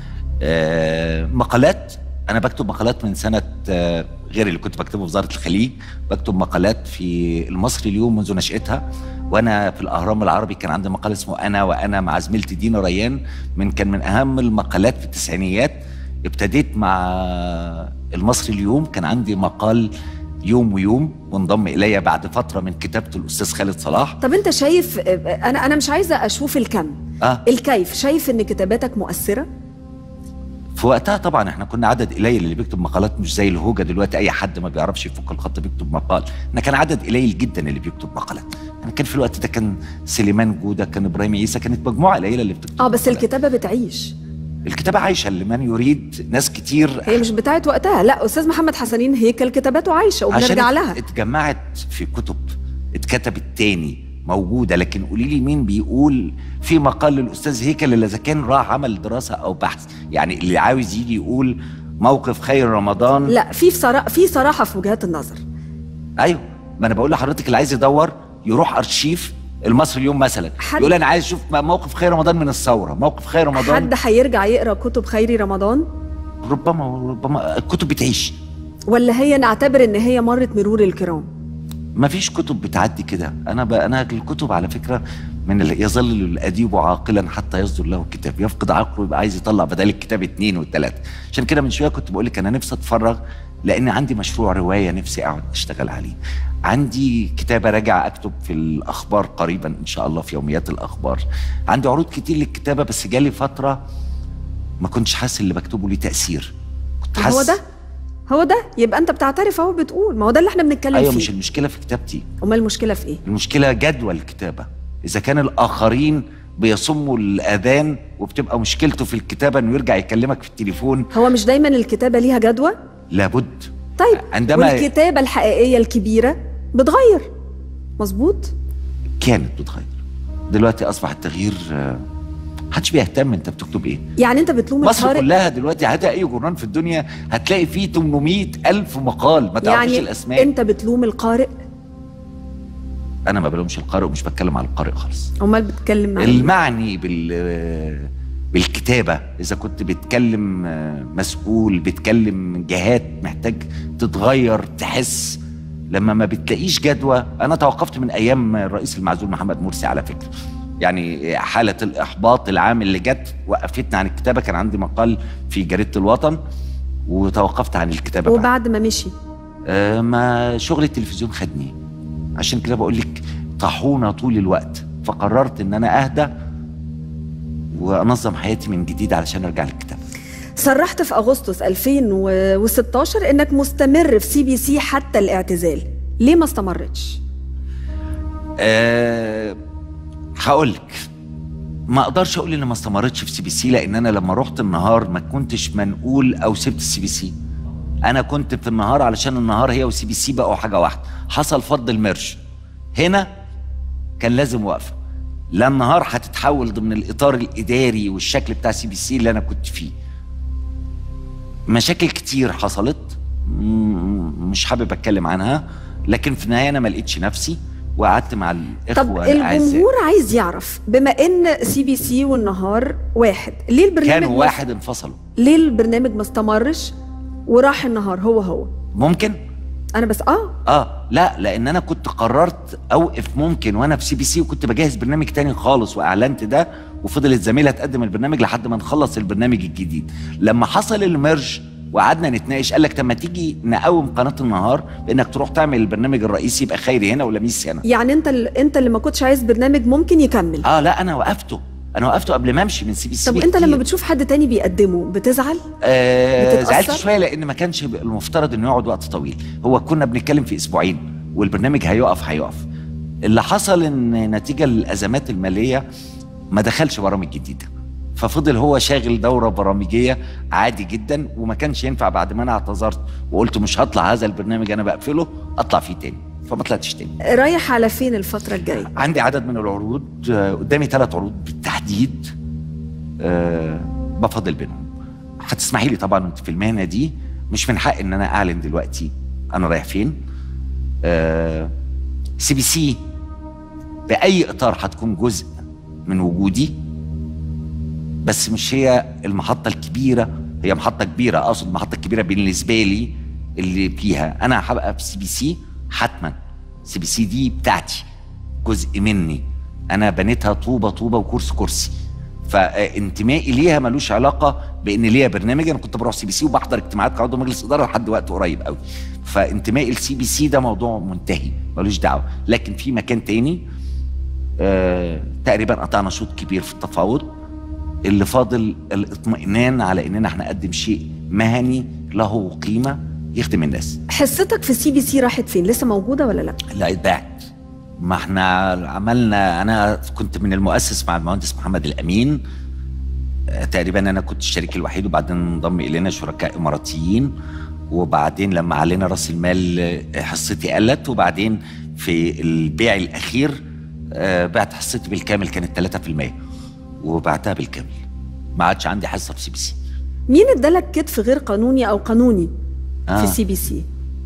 آه مقالات انا بكتب مقالات من سنه آه غير اللي كنت بكتبه في وزاره الخليج بكتب مقالات في المصري اليوم منذ نشاتها وانا في الاهرام العربي كان عندي مقال اسمه انا وانا مع زميلتي دينا ريان من كان من اهم المقالات في التسعينيات ابتديت مع المصري اليوم كان عندي مقال يوم ويوم وانضم الي بعد فتره من كتابته الاستاذ خالد صلاح طب انت شايف انا انا مش عايزه اشوف الكم اه الكيف شايف ان كتاباتك مؤثره في وقتها طبعا احنا كنا عدد قليل اللي بيكتب مقالات مش زي الهوجه دلوقتي اي حد ما بيعرفش يفك الخط بيكتب مقال احنا كان عدد قليل جدا اللي بيكتب مقالات يعني كان في الوقت ده كان سليمان جوده كان ابراهيم عيسى كانت مجموعه قليله اللي بتكتب اه بس الكتابه بتعيش الكتابه عايشه لمن يريد ناس كتير هي مش بتاعت وقتها لا استاذ محمد حسنين هيكل كتاباته عايشه عشان وبنرجع لها اتجمعت في كتب اتكتبت تاني موجوده لكن قولي لي مين بيقول في مقال للاستاذ هيكل اللي اذا كان راح عمل دراسه او بحث يعني اللي عاوز يجي يقول موقف خير رمضان لا في صراحه في صراحه في وجهات النظر ايوه ما انا بقول لحضرتك اللي عايز يدور يروح ارشيف المصري اليوم مثلا حد- يقول انا عايز اشوف موقف خير رمضان من الثوره موقف خير رمضان حد هيرجع يقرا كتب خيري رمضان ربما ربما الكتب بتعيش ولا هي نعتبر ان هي مرت مرور الكرام ما فيش كتب بتعدي كده انا ب... انا الكتب على فكره من ال... يظل الاديب عاقلا حتى يصدر له كتاب يفقد عقله يبقى عايز يطلع بدل الكتاب اتنين والتلاته عشان كده من شويه كنت بقول لك انا نفسي اتفرغ لان عندي مشروع روايه نفسي اقعد اشتغل عليه عندي كتابه راجع اكتب في الاخبار قريبا ان شاء الله في يوميات الاخبار عندي عروض كتير للكتابه بس جالي فتره ما كنتش حاسس اللي بكتبه ليه تاثير كنت حاسس هو ده هو ده يبقى انت بتعترف اهو بتقول ما هو ده اللي احنا بنتكلم ايوه فيه مش المشكله في كتابتي امال المشكله في ايه المشكله جدوى الكتابه اذا كان الاخرين بيصموا الاذان وبتبقى مشكلته في الكتابه انه يرجع يكلمك في التليفون هو مش دايما الكتابه ليها جدوى لابد طيب عندما- والكتابه الحقيقيه الكبيره بتغير مظبوط كانت بتغير دلوقتي اصبح التغيير آه، محدش بيهتم انت بتكتب ايه يعني انت بتلوم مصر الطارق كلها دلوقتي هات اي جورنال في الدنيا هتلاقي فيه 800 الف مقال ما تعرفش يعني الاسماء انت بتلوم القارئ انا ما بلومش القارئ ومش بتكلم على القارئ خالص امال بتتكلم عن المعني بال بالكتابة إذا كنت بتكلم آه، مسؤول بتكلم جهات محتاج تتغير تحس لما ما بتلاقيش جدوى أنا توقفت من أيام الرئيس المعزول محمد مرسي على فكرة يعني حالة الإحباط العام اللي جت وقفتنا عن الكتابة كان عندي مقال في جريدة الوطن وتوقفت عن الكتابة بعد. وبعد ما مشي آه، ما شغل التلفزيون خدني عشان كده بقول لك طاحونة طول الوقت فقررت ان انا اهدى وانظم حياتي من جديد علشان ارجع للكتاب صرحت في اغسطس 2016 انك مستمر في سي بي سي حتى الاعتزال ليه ما استمرتش أه هقول لك ما اقدرش اقول ان ما استمرتش في سي بي سي لان انا لما رحت النهار ما كنتش منقول او سبت السي بي سي انا كنت في النهار علشان النهار هي وسي بي سي بقوا حاجه واحده حصل فض المرج هنا كان لازم وقفه لا النهار هتتحول ضمن الاطار الاداري والشكل بتاع سي بي سي اللي انا كنت فيه مشاكل كتير حصلت م- مش حابب اتكلم عنها لكن في النهايه انا ما لقيتش نفسي وقعدت مع الاخوه طب الاعزاء الجمهور عايز يعرف بما ان سي بي سي والنهار واحد ليه البرنامج كانوا ما- واحد انفصلوا ليه البرنامج ما استمرش وراح النهار هو هو ممكن انا بس اه اه لا لان انا كنت قررت اوقف ممكن وانا في سي بي سي وكنت بجهز برنامج تاني خالص واعلنت ده وفضلت زميله تقدم البرنامج لحد ما نخلص البرنامج الجديد لما حصل الميرج وقعدنا نتناقش قال لك طب ما تيجي نقوم قناه النهار بانك تروح تعمل البرنامج الرئيسي يبقى خيري هنا ولميس هنا يعني انت ال... انت اللي ما كنتش عايز برنامج ممكن يكمل اه لا انا وقفته انا وقفته قبل ما امشي من سي بي سي طب انت لما بتشوف حد تاني بيقدمه بتزعل آه بتتأثر؟ زعلت شويه لان ما كانش المفترض انه يقعد وقت طويل هو كنا بنتكلم في اسبوعين والبرنامج هيقف هيقف اللي حصل ان نتيجه للازمات الماليه ما دخلش برامج جديده ففضل هو شاغل دوره برامجيه عادي جدا وما كانش ينفع بعد ما انا اعتذرت وقلت مش هطلع هذا البرنامج انا بقفله اطلع فيه تاني فما طلعتش تاني رايح على فين الفتره الجايه عندي عدد من العروض آه، قدامي ثلاث عروض بالتحديد أه بفضل بينهم هتسمحي لي طبعا وانت في المهنه دي مش من حق ان انا اعلن دلوقتي انا رايح فين أه سي بي سي باي اطار هتكون جزء من وجودي بس مش هي المحطه الكبيره هي محطه كبيره اقصد المحطه الكبيره بالنسبه لي اللي فيها انا هبقى في سي بي سي حتما سي بي سي دي بتاعتي جزء مني انا بنيتها طوبه طوبه وكرسي كرسي فانتمائي ليها ملوش علاقه بان ليا برنامج انا كنت بروح سي بي سي وبحضر اجتماعات كعضو مجلس اداره لحد وقت قريب قوي فانتمائي لسي بي سي ده موضوع منتهي ملوش دعوه لكن في مكان تاني آه تقريبا قطعنا شوط كبير في التفاوض اللي فاضل الاطمئنان على اننا هنقدم شيء مهني له قيمه يخدم الناس حصتك في سي بي سي راحت فين لسه موجوده ولا لا لا اتباعت ما احنا عملنا انا كنت من المؤسس مع المهندس محمد الامين آه، تقريبا انا كنت الشريك الوحيد وبعدين انضم الينا شركاء اماراتيين وبعدين لما علينا راس المال آه، حصتي قلت وبعدين في البيع الاخير آه، بعت حصتي بالكامل كانت 3% وبعتها بالكامل ما عادش عندي حصه في سي بي سي مين ادالك كتف غير قانوني او قانوني آه. في سي بي سي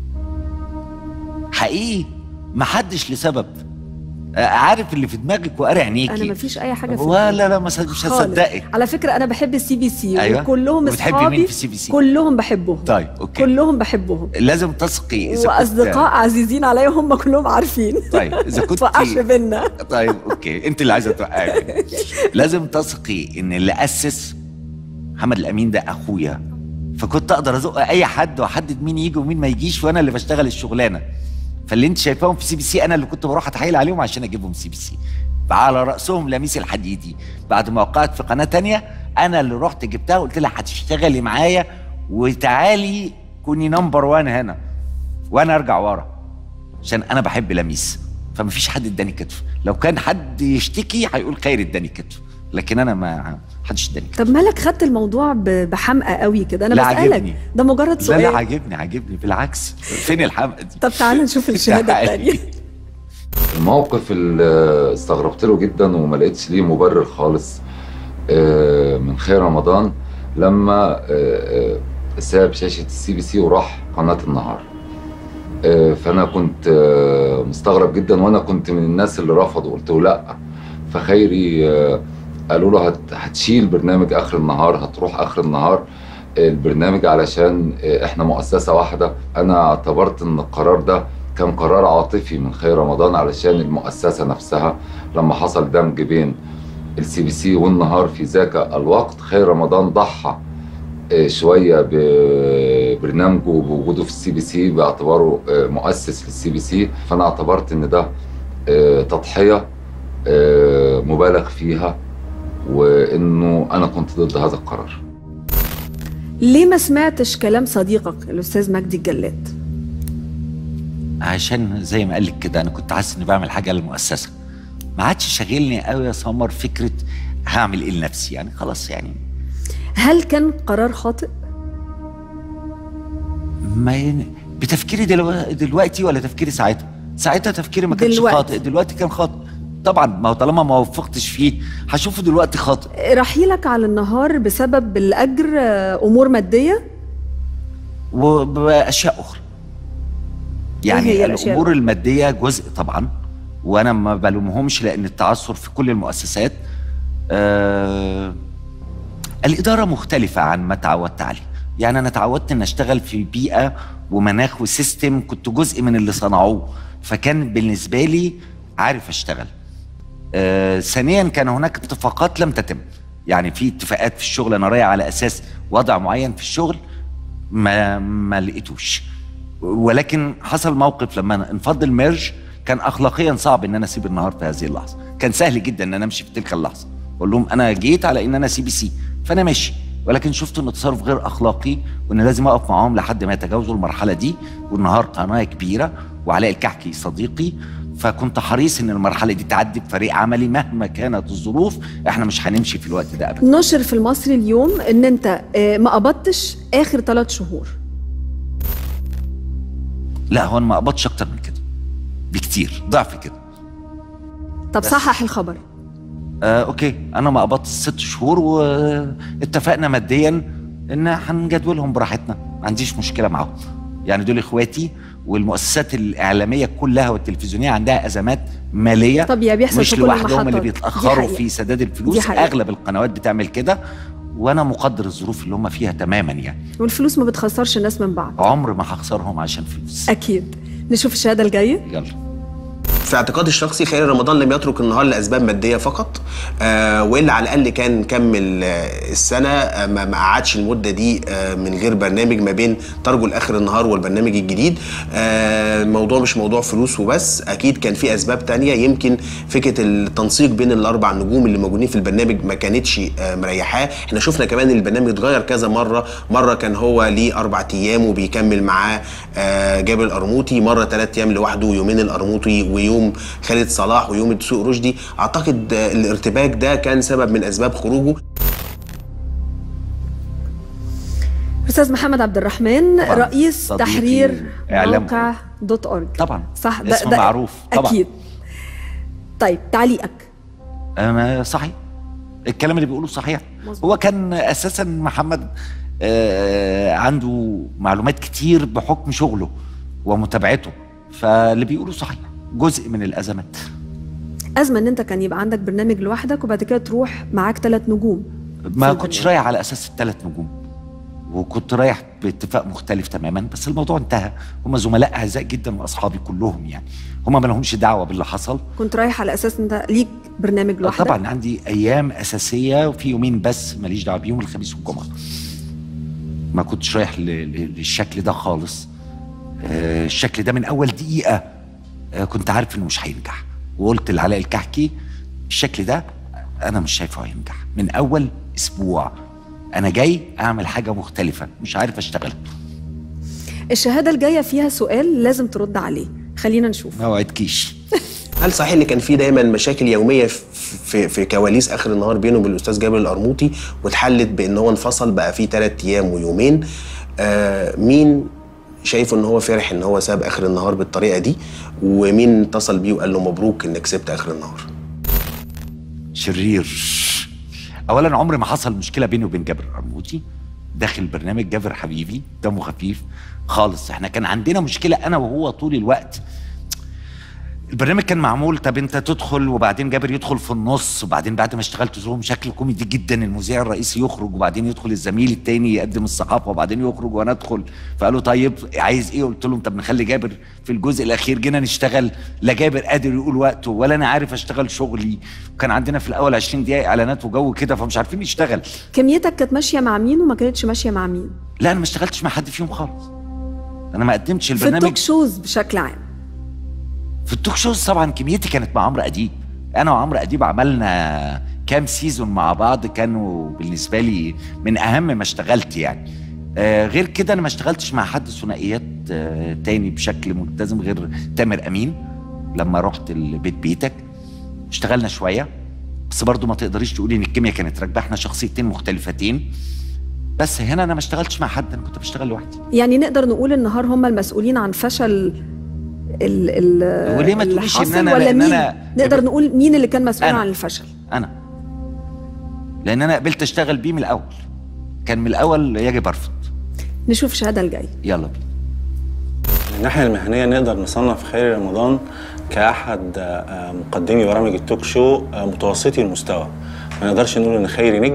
حقيقي ما حدش لسبب آه، عارف اللي في دماغك وقاري عينيكي انا ما فيش اي حاجه في ولا لا مش خالص. هصدقك على فكره انا بحب السي بي سي أيوة. وكلهم وبتحبي اصحابي مين في سي بي سي؟ كلهم بحبهم طيب اوكي كلهم بحبهم لازم تثقي اذا كنت- واصدقاء عزيزين عليا هم كلهم عارفين طيب اذا كنت فقعش بينا طيب اوكي انت اللي عايزه توقعي لازم تثقي ان اللي اسس محمد الامين ده اخويا فكنت اقدر ازق اي حد واحدد مين يجي ومين ما يجيش وانا اللي بشتغل الشغلانه فاللي انت شايفاهم في سي بي سي انا اللي كنت بروح اتحايل عليهم عشان اجيبهم سي بي سي على راسهم لميس الحديدي بعد ما وقعت في قناه تانية انا اللي رحت جبتها وقلت لها هتشتغلي معايا وتعالي كوني نمبر وان هنا وانا ارجع ورا عشان انا بحب لميس فما فيش حد اداني كتف لو كان حد يشتكي هيقول خير اداني كتف لكن انا ما حدش اداني كتف طب مالك خدت الموضوع ب- بحمقى قوي كده انا لا بسالك عاجبني. ده مجرد لا سؤال لا عاجبني عاجبني بالعكس فين الحمقى دي طب تعالى نشوف الشهاده الثانيه الموقف اللي استغربت له جدا وما لقيتش ليه مبرر خالص آه، من خير رمضان لما آه، آه، ساب شاشة السي بي سي وراح قناة النهار آه، فأنا كنت آه، مستغرب جدا وأنا كنت من الناس اللي رفضوا قلت له لأ فخيري آه، قالوا له هت- هتشيل برنامج آخر النهار هتروح آخر النهار البرنامج علشان آه، احنا مؤسسة واحدة أنا اعتبرت إن القرار ده كان قرار عاطفي من خير رمضان علشان المؤسسة نفسها لما حصل دمج بين السي بي سي والنهار في ذاك الوقت خير رمضان ضحى آه، شوية ببرنامجه وبوجوده في السي بي سي باعتباره آه، مؤسس للسي بي سي فأنا اعتبرت إن ده آه، تضحية آه، مبالغ فيها وإنه أنا كنت ضد هذا القرار ليه ما سمعتش كلام صديقك الاستاذ مجدي الجلاد عشان زي ما قال لك كده انا كنت حاسس اني بعمل حاجه للمؤسسه ما عادش شاغلني قوي يا سمر فكره هعمل ايه لنفسي يعني خلاص يعني هل كان قرار خاطئ ما ين... بتفكيري دلو... دلوقتي ولا تفكيري ساعتها ساعتها تفكيري ما كانش دلوقتي. خاطئ دلوقتي كان خاطئ طبعا ما هو طالما ما وفقتش فيه هشوفه دلوقتي خاطئ رحيلك على النهار بسبب الاجر آه، امور ماديه وباشياء اخرى يعني هي الأشياء الامور الماديه جزء طبعا وانا ما بلومهمش لان التعثر في كل المؤسسات آه الاداره مختلفه عن ما تعودت عليه يعني انا اتعودت ان اشتغل في بيئه ومناخ وسيستم كنت جزء من اللي صنعوه فكان بالنسبه لي عارف اشتغل آه ثانيا كان هناك اتفاقات لم تتم يعني في اتفاقات في الشغل انا رايح على اساس وضع معين في الشغل ما ما لقيتوش ولكن حصل موقف لما انفض الميرج كان اخلاقيا صعب ان انا اسيب النهار في هذه اللحظه كان سهل جدا ان انا امشي في تلك اللحظه اقول لهم انا جيت على ان انا سي بي سي فانا ماشي ولكن شفت ان تصرف غير اخلاقي وان لازم اقف معاهم لحد ما يتجاوزوا المرحله دي والنهار قناه كبيره وعلاء الكحكي صديقي فكنت حريص ان المرحله دي تعدي بفريق عملي مهما كانت الظروف احنا مش هنمشي في الوقت ده ابدا نشر في المصري اليوم ان انت آه، ما قبضتش اخر ثلاث شهور لا هو انا ما قبضش اكتر من كده بكتير ضعف كده طب بس. صحح الخبر آه اوكي انا ما قبضت ست شهور واتفقنا ماديا ان هنجدولهم براحتنا ما عنديش مشكله معاهم يعني دول اخواتي والمؤسسات الاعلاميه كلها والتلفزيونيه عندها ازمات ماليه طب يا بيحصل مش في كل لوحدهم المحطات. اللي دي بيتاخروا حقيقة. في سداد دي الفلوس حقيقة. اغلب القنوات بتعمل كده وانا مقدر الظروف اللي هم فيها تماما يعني والفلوس ما بتخسرش الناس من بعض عمر ما هخسرهم عشان فلوس اكيد نشوف الشهاده الجايه يلا في اعتقادي الشخصي خير رمضان لم يترك النهار لاسباب ماديه فقط آه والا على الاقل كان كمل آه السنه آه ما ما قعدش المده دي آه من غير برنامج ما بين ترجو لاخر النهار والبرنامج الجديد آه الموضوع مش موضوع فلوس وبس اكيد كان في اسباب تانية يمكن فكره التنسيق بين الاربع نجوم اللي موجودين في البرنامج ما كانتش آه مريحاه احنا شفنا كمان إن البرنامج اتغير كذا مره مره كان هو ليه اربع ايام وبيكمل معاه آه جابر القرموطي مره ثلاث ايام لوحده ويومين القرموطي ويوم خالد صلاح ويوم الدسوق رشدي اعتقد آه، الارتباك ده كان سبب من اسباب خروجه استاذ محمد عبد الرحمن طبعاً. رئيس صديقي تحرير إعلام. موقع دوت اورج طبعا صح اسم معروف طبعا اكيد طيب تعليقك أنا صحيح الكلام اللي بيقوله صحيح هو كان اساسا محمد آه عنده معلومات كتير بحكم شغله ومتابعته فاللي بيقوله صحيح جزء من الازمات ازمه ان انت كان يبقى عندك برنامج لوحدك وبعد كده تروح معاك ثلاث نجوم ما كنتش رايح على اساس الثلاث نجوم وكنت رايح باتفاق مختلف تماما بس الموضوع انتهى هم زملاء اعزاء جدا واصحابي كلهم يعني هم ما لهمش دعوه باللي حصل كنت رايح على اساس انت ليك برنامج لوحدك طبعا عندي ايام اساسيه وفي يومين بس ماليش دعوه بيهم الخميس والجمعه ما كنتش رايح ل- ل- للشكل ده خالص آه، الشكل ده من اول دقيقه آه، كنت عارف انه مش هينجح وقلت لعلاء الكحكي الشكل ده انا مش شايفه هينجح من اول اسبوع انا جاي اعمل حاجه مختلفه مش عارف اشتغل الشهاده الجايه فيها سؤال لازم ترد عليه خلينا نشوف ما وعدكيش هل صحيح ان كان في دايما مشاكل يوميه في في, في كواليس اخر النهار بينه وبين الاستاذ جابر القرموطي واتحلت بان هو انفصل بقى في ثلاث ايام ويومين آه مين شايفه ان هو فرح ان هو ساب اخر النهار بالطريقه دي ومين اتصل بيه وقال له مبروك انك سبت اخر النهار شرير اولا عمري ما حصل مشكله بيني وبين جابر القرموطي داخل برنامج جابر حبيبي دمه خفيف خالص احنا كان عندنا مشكله انا وهو طول الوقت البرنامج كان معمول طب انت تدخل وبعدين جابر يدخل في النص وبعدين بعد ما اشتغلت لهم شكل كوميدي جدا المذيع الرئيسي يخرج وبعدين يدخل الزميل التاني يقدم الصحافه وبعدين يخرج وانا ادخل فقالوا طيب عايز ايه قلت لهم طب نخلي جابر في الجزء الاخير جينا نشتغل لا جابر قادر يقول وقته ولا انا عارف اشتغل شغلي وكان عندنا في الاول 20 دقيقه اعلانات وجو كده فمش عارفين نشتغل كميتك كانت ماشيه مع مين وما كانتش ماشيه مع مين لا انا ما اشتغلتش مع حد فيهم خالص انا ما قدمتش في البرنامج التوك شوز بشكل عام في التوك شوز طبعا كميتي كانت مع عمرو اديب انا وعمرو اديب عملنا كام سيزون مع بعض كانوا بالنسبه لي من اهم ما اشتغلت يعني آه غير كده انا ما اشتغلتش مع حد ثنائيات آه تاني بشكل ملتزم غير تامر امين لما رحت البيت بيتك اشتغلنا شويه بس برضو ما تقدريش تقولي ان الكيمياء كانت راكبه احنا شخصيتين مختلفتين بس هنا انا ما اشتغلتش مع حد انا كنت بشتغل لوحدي يعني نقدر نقول النهار هم المسؤولين عن فشل ال ال وليه ما اللي تقوليش إن حصل أنا- ولا لأن مين أنا- نقدر نقول مين اللي كان مسؤول أنا. عن الفشل انا لان انا قبلت اشتغل بيه من الاول كان من الاول يجب ارفض نشوف الشهاده الجايه يلا بينا من الناحية المهنية نقدر نصنف خيري رمضان كأحد آه، مقدمي برامج التوك شو آه، متوسطي المستوى ما نقدرش نقول إن خيري نجم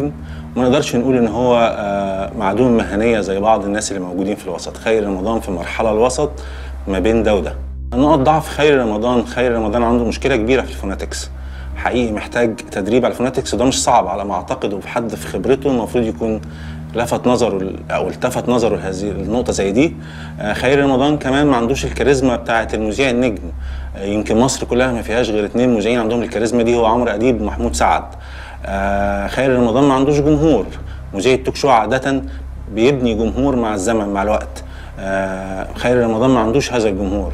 ما نقدرش نقول ان هو آه، معدوم المهنيه زي بعض الناس اللي موجودين في الوسط خير رمضان في المرحله الوسط ما بين ده وده نقط ضعف خير رمضان خير رمضان عنده مشكله كبيره في الفوناتكس حقيقي محتاج تدريب على الفوناتكس وده مش صعب على ما اعتقد وفي حد في خبرته المفروض يكون لفت نظره او التفت نظره لهذه النقطه زي دي آه، خير رمضان كمان ما عندوش الكاريزما بتاعه المذيع النجم آه، يمكن مصر كلها ما فيهاش غير اتنين مذيعين عندهم الكاريزما دي هو عمرو اديب ومحمود سعد آه، خير رمضان ما عندوش جمهور مذيع التوك شو عاده بيبني جمهور مع الزمن مع الوقت آه، خير رمضان ما عندوش هذا الجمهور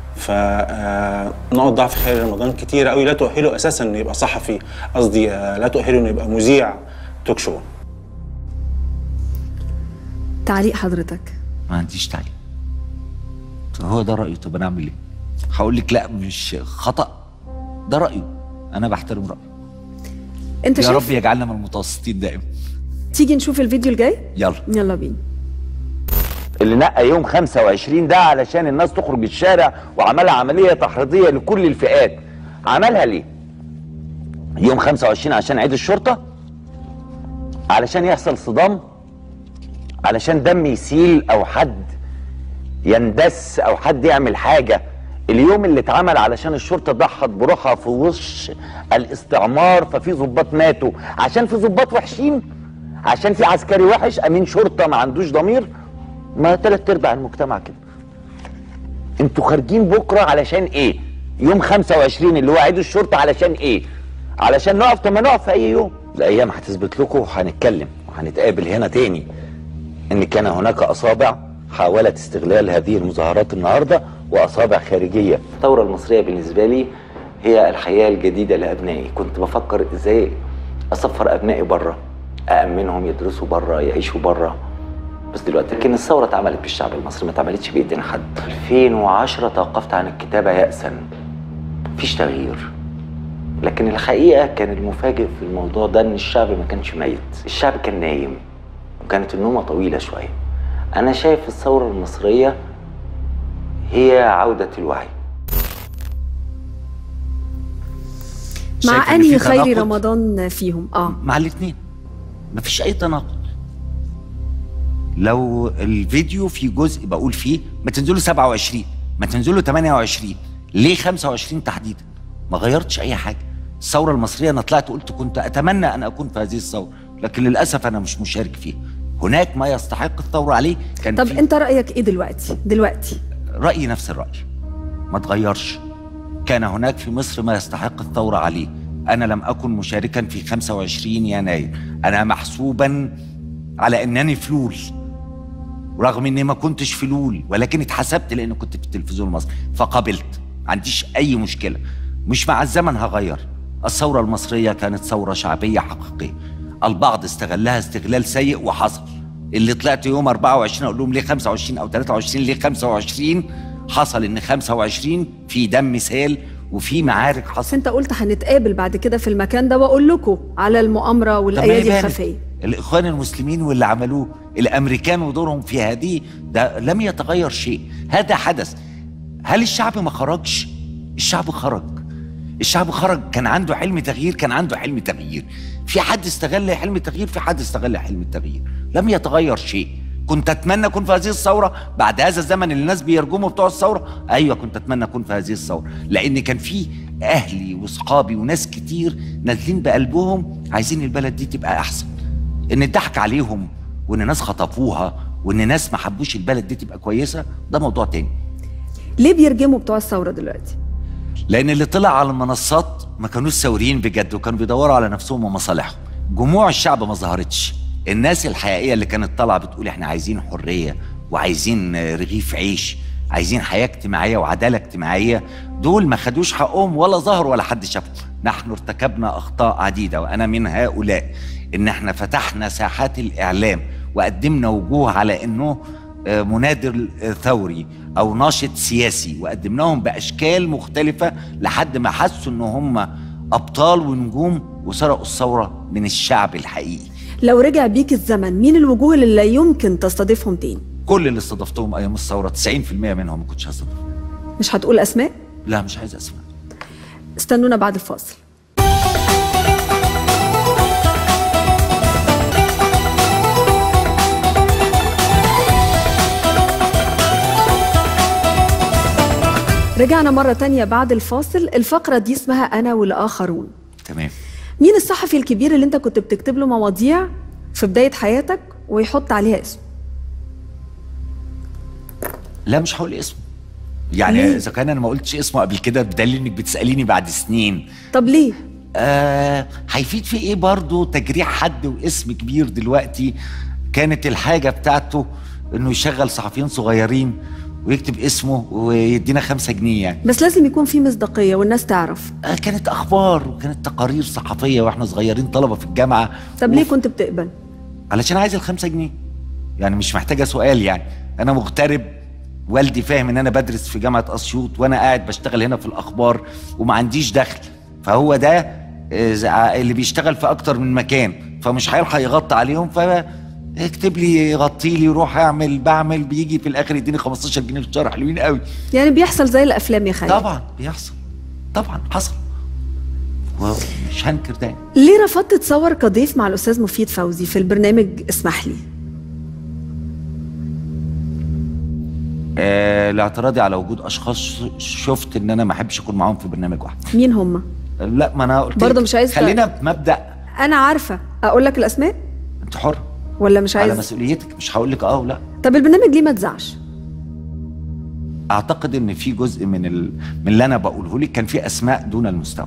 فنقط ضعف خير رمضان كتير قوي لا تؤهله اساسا انه يبقى صحفي قصدي آه، لا تؤهله انه يبقى مذيع توك شو تعليق حضرتك ما عنديش تعليق هو ده رايه طب انا اعمل ايه هقول لك لا مش خطا ده رايه انا بحترم رايه انت يا شايف رب يجعلنا من المتوسطين دائما تيجي نشوف الفيديو الجاي يلا يلا بينا اللي نقى يوم 25 ده علشان الناس تخرج الشارع وعملها عمليه تحريضيه لكل الفئات عملها ليه يوم 25 عشان عيد الشرطه علشان يحصل صدام علشان دم يسيل او حد يندس او حد يعمل حاجه اليوم اللي اتعمل علشان الشرطه ضحت بروحها في وش الاستعمار ففي ضباط ماتوا عشان في ضباط وحشين عشان في عسكري وحش امين شرطه ما عندوش ضمير ما تلات ارباع المجتمع كده انتوا خارجين بكره علشان ايه يوم 25 اللي هو عيد الشرطه علشان ايه علشان نقف طب ما نقف في اي يوم الايام هتثبت لكم وهنتكلم وهنتقابل هنا تاني ان كان هناك اصابع حاولت استغلال هذه المظاهرات النهارده واصابع خارجيه الثوره المصريه بالنسبه لي هي الحياه الجديده لابنائي كنت بفكر ازاي اسفر ابنائي بره أأمنهم يدرسوا بره يعيشوا بره بس دلوقتي لكن الثوره اتعملت بالشعب المصري ما اتعملتش بايدين حد 2010 توقفت عن الكتابه يأسا مفيش تغيير لكن الحقيقه كان المفاجئ في الموضوع ده ان الشعب ما كانش ميت الشعب كان نايم وكانت النومه طويله شويه انا شايف الثوره المصريه هي عوده الوعي مع شايف إن انهي في خير تناقض؟ رمضان فيهم اه مع الاثنين مفيش اي تناقض لو الفيديو في جزء بقول فيه ما تنزلوا 27 ما تنزلوا 28 ليه 25 تحديدا ما غيرتش اي حاجه الثوره المصريه انا طلعت قلت كنت اتمنى ان اكون في هذه الثوره لكن للاسف انا مش مشارك فيها هناك ما يستحق الثوره عليه كان طب في انت رايك ايه دلوقتي دلوقتي رأيي نفس الرأي ما تغيرش كان هناك في مصر ما يستحق الثورة عليه أنا لم أكن مشاركا في 25 يناير أنا محسوبا على أنني فلول رغم أني ما كنتش فلول ولكن اتحسبت لأني كنت في التلفزيون المصري فقبلت ما عنديش أي مشكلة مش مع الزمن هغير الثورة المصرية كانت ثورة شعبية حقيقية البعض استغلها استغلال سيء وحصل اللي طلعت يوم 24 اقول لهم ليه 25 او 23 ليه 25 حصل ان 25 في دم سال وفي معارك بس حصل انت قلت هنتقابل بعد كده في المكان ده واقول لكم على المؤامره طب ما والايادي يبان. الخفيه الاخوان المسلمين واللي عملوه الامريكان ودورهم في هذه ده لم يتغير شيء هذا حدث هل الشعب ما خرجش الشعب خرج الشعب خرج كان عنده حلم تغيير كان عنده حلم تغيير في حد استغل حلم التغيير في حد استغل حلم التغيير لم يتغير شيء كنت اتمنى اكون في هذه الثوره بعد هذا الزمن اللي الناس بيرجموا بتوع الثوره ايوه كنت اتمنى اكون في هذه الثوره لان كان في اهلي واصحابي وناس كتير نازلين بقلبهم عايزين البلد دي تبقى احسن ان الضحك عليهم وان ناس خطفوها وان ناس ما حبوش البلد دي تبقى كويسه ده موضوع تاني ليه بيرجموا بتوع الثوره دلوقتي لان اللي طلع على المنصات ما كانوش ثوريين بجد وكانوا بيدوروا على نفسهم ومصالحهم جموع الشعب ما ظهرتش الناس الحقيقيه اللي كانت طالعه بتقول احنا عايزين حريه وعايزين آه، رغيف عيش عايزين حياه اجتماعيه وعداله اجتماعيه دول ما خدوش حقهم ولا ظهروا ولا حد شافهم نحن ارتكبنا اخطاء عديده وانا من هؤلاء ان احنا فتحنا ساحات الاعلام وقدمنا وجوه على انه آه، منادر آه، ثوري او ناشط سياسي وقدمناهم باشكال مختلفه لحد ما حسوا ان هم ابطال ونجوم وسرقوا الثوره من الشعب الحقيقي لو رجع بيك الزمن مين الوجوه اللي لا يمكن تستضيفهم تاني كل اللي استضفتهم ايام الثوره 90% منهم ما كنتش هستضيف مش هتقول اسماء لا مش عايز اسمع استنونا بعد الفاصل رجعنا مرة تانية بعد الفاصل الفقرة دي اسمها أنا والآخرون تمام مين الصحفي الكبير اللي انت كنت بتكتب له مواضيع في بداية حياتك ويحط عليها اسمه لا مش هقول اسمه يعني ليه؟ اذا كان انا ما قلتش اسمه قبل كده بدليل انك بتساليني بعد سنين طب ليه؟ آه هيفيد في ايه برضه تجريح حد واسم كبير دلوقتي كانت الحاجه بتاعته انه يشغل صحفيين صغيرين ويكتب اسمه ويدينا خمسة جنيه يعني بس لازم يكون في مصداقية والناس تعرف آه كانت اخبار وكانت تقارير صحفيه واحنا صغيرين طلبه في الجامعه طب ليه كنت بتقبل؟ علشان عايز الخمسة جنيه يعني مش محتاجة سؤال يعني أنا مغترب والدي فاهم إن أنا بدرس في جامعة أسيوط وأنا قاعد بشتغل هنا في الأخبار وما عنديش دخل فهو ده آه، زع- اللي بيشتغل في أكتر من مكان فمش هيلحق يغطي عليهم فاكتب لي غطي لي روح اعمل بعمل بيجي في الاخر يديني 15 جنيه في الشهر حلوين قوي يعني بيحصل زي الأفلام يا خالد طبعا بيحصل طبعا حصل ومش هنكر ده ليه رفضت تصور كضيف مع الأستاذ مفيد فوزي في البرنامج اسمح لي؟ آه لاعتراضي على وجود اشخاص ش- شفت ان انا ما احبش اكون معاهم في برنامج واحد مين هم؟ لا ما انا قلت برضه لك مش عايز خلينا بمبدا أنا عارفة أقول لك الأسماء انت حر ولا مش على عايز؟ مسؤوليتك مش هقول لك اه ولا طب البرنامج ليه ما اتذاعش؟ اعتقد ان في جزء من ال... من اللي انا بقوله لك كان في اسماء دون المستوى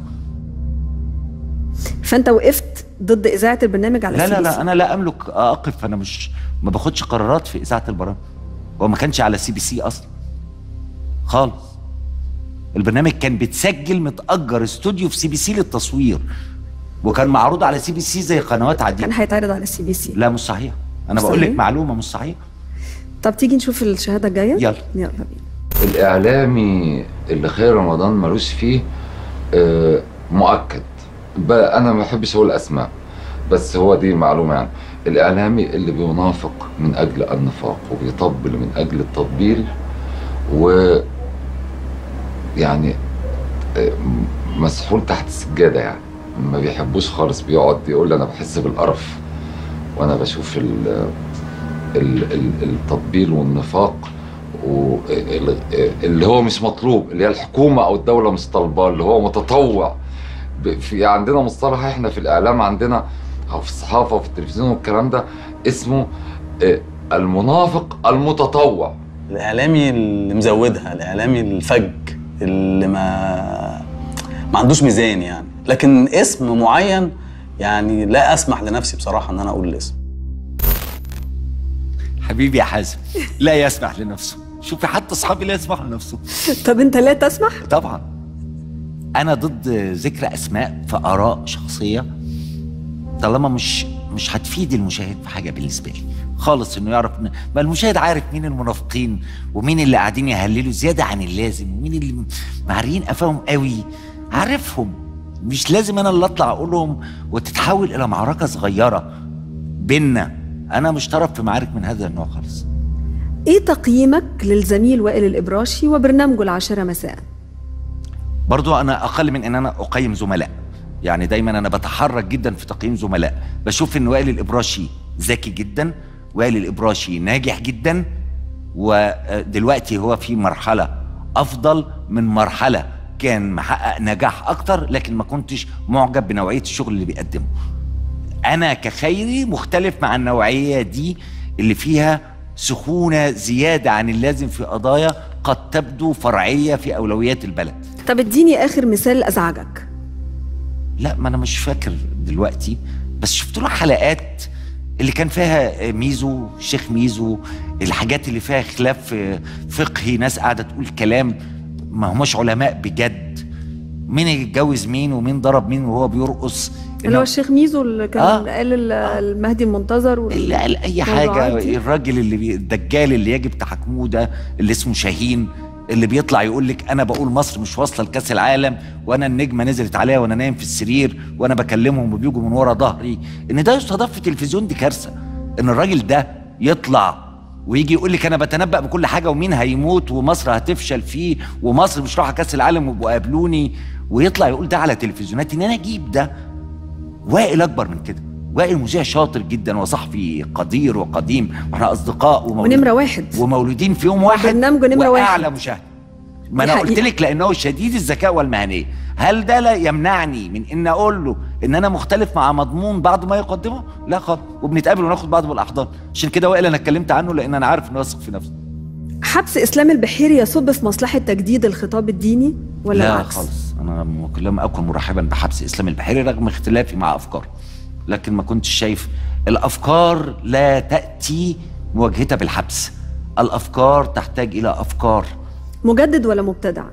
فأنت وقفت ضد إذاعة البرنامج على لا لا CBC. لا انا لا املك اقف انا مش ما باخدش قرارات في اذاعه البرامج هو ما كانش على سي بي سي اصلا خالص البرنامج كان بيتسجل متاجر استوديو في سي بي سي للتصوير وكان معروض على سي بي سي زي قنوات عاديه كان هيتعرض على السي بي سي لا مش صحيح انا مش بقول لك صحيح؟ معلومه مش صحيحه طب تيجي نشوف الشهادة الجاية؟ يلا. يلا بينا الاعلامي اللي خير رمضان ملوش فيه آه، مؤكد ب- انا ما بحبش اقول اسماء بس هو دي معلومه يعني الاعلامي اللي بينافق من اجل النفاق وبيطبل من اجل التطبيل و يعني آه، مسحول تحت السجاده يعني ما بيحبوش خالص بيقعد يقول انا بحس بالقرف وانا بشوف ال ال ال التطبيل والنفاق وال- اللي هو مش مطلوب اللي هي الحكومه او الدوله مش طالباه اللي هو متطوع ب- في عندنا مصطلح احنا في الاعلام عندنا او في الصحافه وفي التلفزيون والكلام ده اسمه آه، المنافق المتطوع الاعلامي اللي مزودها الاعلامي الفج اللي ما ما عندوش ميزان يعني لكن اسم معين يعني لا اسمح لنفسي بصراحه ان انا اقول الاسم حبيبي يا حازم لا يسمح لنفسه شوفي حتى اصحابي لا يسمحوا لنفسهم طب أنت لا تسمح؟ طبعا انا ضد ذكر اسماء في اراء شخصيه طالما مش مش هتفيد المشاهد في حاجه بالنسبه لي خالص انه يعرف إن- ما المشاهد عارف مين المنافقين ومين اللي قاعدين يهللوا زياده عن اللازم ومين اللي معرين قفاهم قوي عارفهم مش لازم انا اللي اطلع اقولهم وتتحول الى معركه صغيره بينا انا مش طرف في معارك من هذا النوع خالص إيه تقييمك للزميل وائل الإبراشي وبرنامجه العاشرة مساء؟ برضو انا اقل من ان انا اقيم زملاء يعني دايما انا بتحرك جدا في تقييم زملاء بشوف ان وائل الابراشي ذكي جدا وائل الابراشي ناجح جدا ودلوقتي هو في مرحله افضل من مرحله كان محقق نجاح اكتر لكن ما كنتش معجب بنوعيه الشغل اللي بيقدمه انا كخيري مختلف مع النوعيه دي اللي فيها سخونه زياده عن اللازم في قضايا قد تبدو فرعيه في اولويات البلد طب اديني آخر مثال أزعجك لا ما انا مش فاكر دلوقتي بس شفت له حلقات اللي كان فيها ميزو الشيخ ميزو الحاجات اللي فيها خلاف فقهي ناس قاعده تقول كلام ما هماش علماء بجد مين يتجوز مين ومين ضرب مين وهو بيرقص اللي هو الشيخ ميزو اللي كان آه. قال ال- المهدي المنتظر وال- اللي قال اي الموضوعات حاجه دي. الراجل اللي بي... الدجال اللي يجب تحاكموه ده اللي اسمه شاهين اللي بيطلع يقول لك انا بقول مصر مش واصله لكاس العالم وانا النجمه نزلت عليا وانا نايم في السرير وانا بكلمهم وبيجوا من ورا ظهري ان ده يستضاف في التلفزيون دي كارثه ان الراجل ده يطلع ويجي يقول لك انا بتنبأ بكل حاجه ومين هيموت ومصر هتفشل فيه ومصر مش رايحه كاس العالم وابقوا قابلوني ويطلع يقول ده على تلفزيونات ان انا اجيب ده وائل اكبر من كده وائل مذيع شاطر جدا وصحفي قدير وقديم واحنا اصدقاء ومولود ونمرة واحد ومولودين في يوم واحد برنامجه نمرة واعلى واحد. مشاهده ما دي انا قلت حقيقة. لك لانه شديد الذكاء والمهنيه هل ده لا يمنعني من ان اقول له ان انا مختلف مع مضمون بعض ما يقدمه لا خالص وبنتقابل وناخد بعض بالاحضان عشان كده وائل انا اتكلمت عنه لان انا عارف انه واثق في نفسه حبس اسلام البحيري يصب في مصلحه تجديد الخطاب الديني ولا لا العكس؟ خالص انا م- لم اكن مرحبا بحبس اسلام البحيري رغم اختلافي مع افكاره لكن ما كنتش شايف الافكار لا تاتي مواجهتها بالحبس الافكار تحتاج الى افكار مجدد ولا مبتدع؟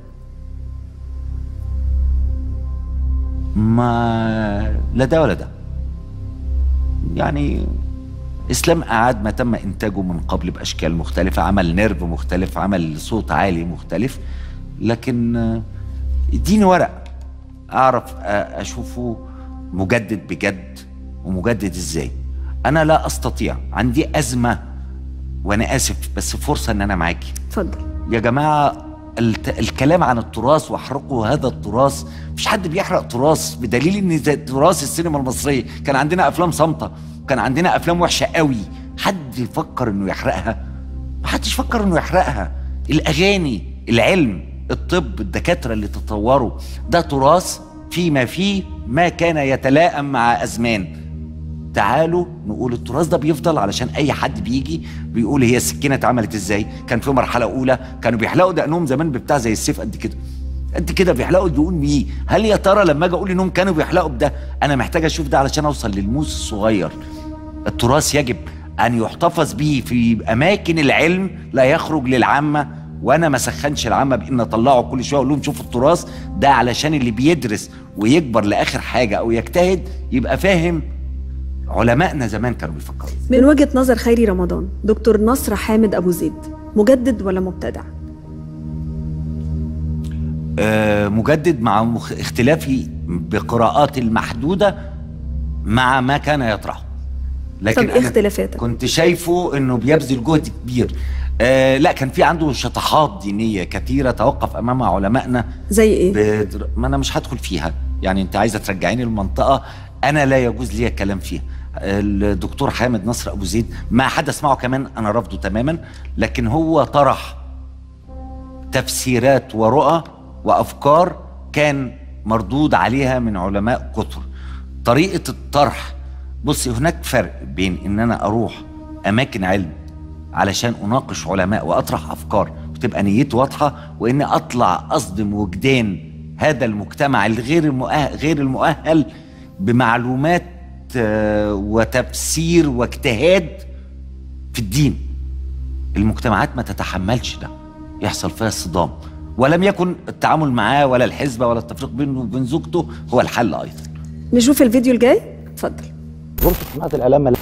ما لا ده ولا ده يعني اسلام اعاد ما تم انتاجه من قبل باشكال مختلفه عمل نيرف مختلف عمل صوت عالي مختلف لكن آه، اديني ورق اعرف آه، اشوفه مجدد بجد ومجدد ازاي انا لا استطيع عندي ازمه وانا اسف بس فرصه ان انا معاكي اتفضل يا جماعة الت... الكلام عن التراث واحرقوا هذا التراث مفيش حد بيحرق تراث بدليل ان ده تراث السينما المصرية كان عندنا افلام صامتة كان عندنا افلام وحشة قوي حد يفكر انه يحرقها محدش فكر انه يحرقها الاغاني العلم الطب الدكاترة اللي تطوروا ده تراث فيما فيه ما كان يتلائم مع ازمان تعالوا نقول التراث ده بيفضل علشان اي حد بيجي بيقول هي السكينه اتعملت ازاي كان في مرحله اولى كانوا بيحلقوا دقنهم زمان ببتاع زي السيف قد كده قد كده بيحلقوا دقون بيه هل يا ترى لما اجي اقول انهم كانوا بيحلقوا بده انا محتاج اشوف ده علشان اوصل للموس الصغير التراث يجب ان يحتفظ به في اماكن العلم لا يخرج للعامه وانا ما سخنش العامه بان اطلعه كل شويه اقول لهم شوفوا التراث ده علشان اللي بيدرس ويكبر لاخر حاجه او يجتهد يبقى فاهم علمائنا زمان كانوا بيفكروا من وجهه نظر خيري رمضان دكتور نصر حامد ابو زيد مجدد ولا مبتدع؟ آه مجدد مع مخ... اختلافي بقراءاتي المحدوده مع ما كان يطرحه طب ايه أنا اختلافاتك؟ كنت شايفه انه بيبذل جهد كبير آه لا كان في عنده شطحات دينيه كثيره توقف امامها علمائنا زي ايه؟ بدر... ما انا مش هدخل فيها يعني انت عايزه ترجعيني لمنطقه انا لا يجوز لي الكلام فيها الدكتور حامد نصر ابو زيد ما حدث معه كمان انا رافضه تماما لكن هو طرح تفسيرات ورؤى وافكار كان مردود عليها من علماء كثر طريقه الطرح بصي هناك فرق بين ان انا اروح اماكن علم علشان اناقش علماء واطرح افكار وتبقى نيتي واضحه وان اطلع اصدم وجدان هذا المجتمع الغير المؤهل غير المؤهل بمعلومات آه، وتفسير واجتهاد في الدين المجتمعات ما تتحملش ده يحصل فيها صدام ولم يكن التعامل معاه ولا الحزبه ولا التفريق بينه وبين زوجته هو الحل ايضا نشوف الفيديو الجاي اتفضل غرفه صناعه الاعلام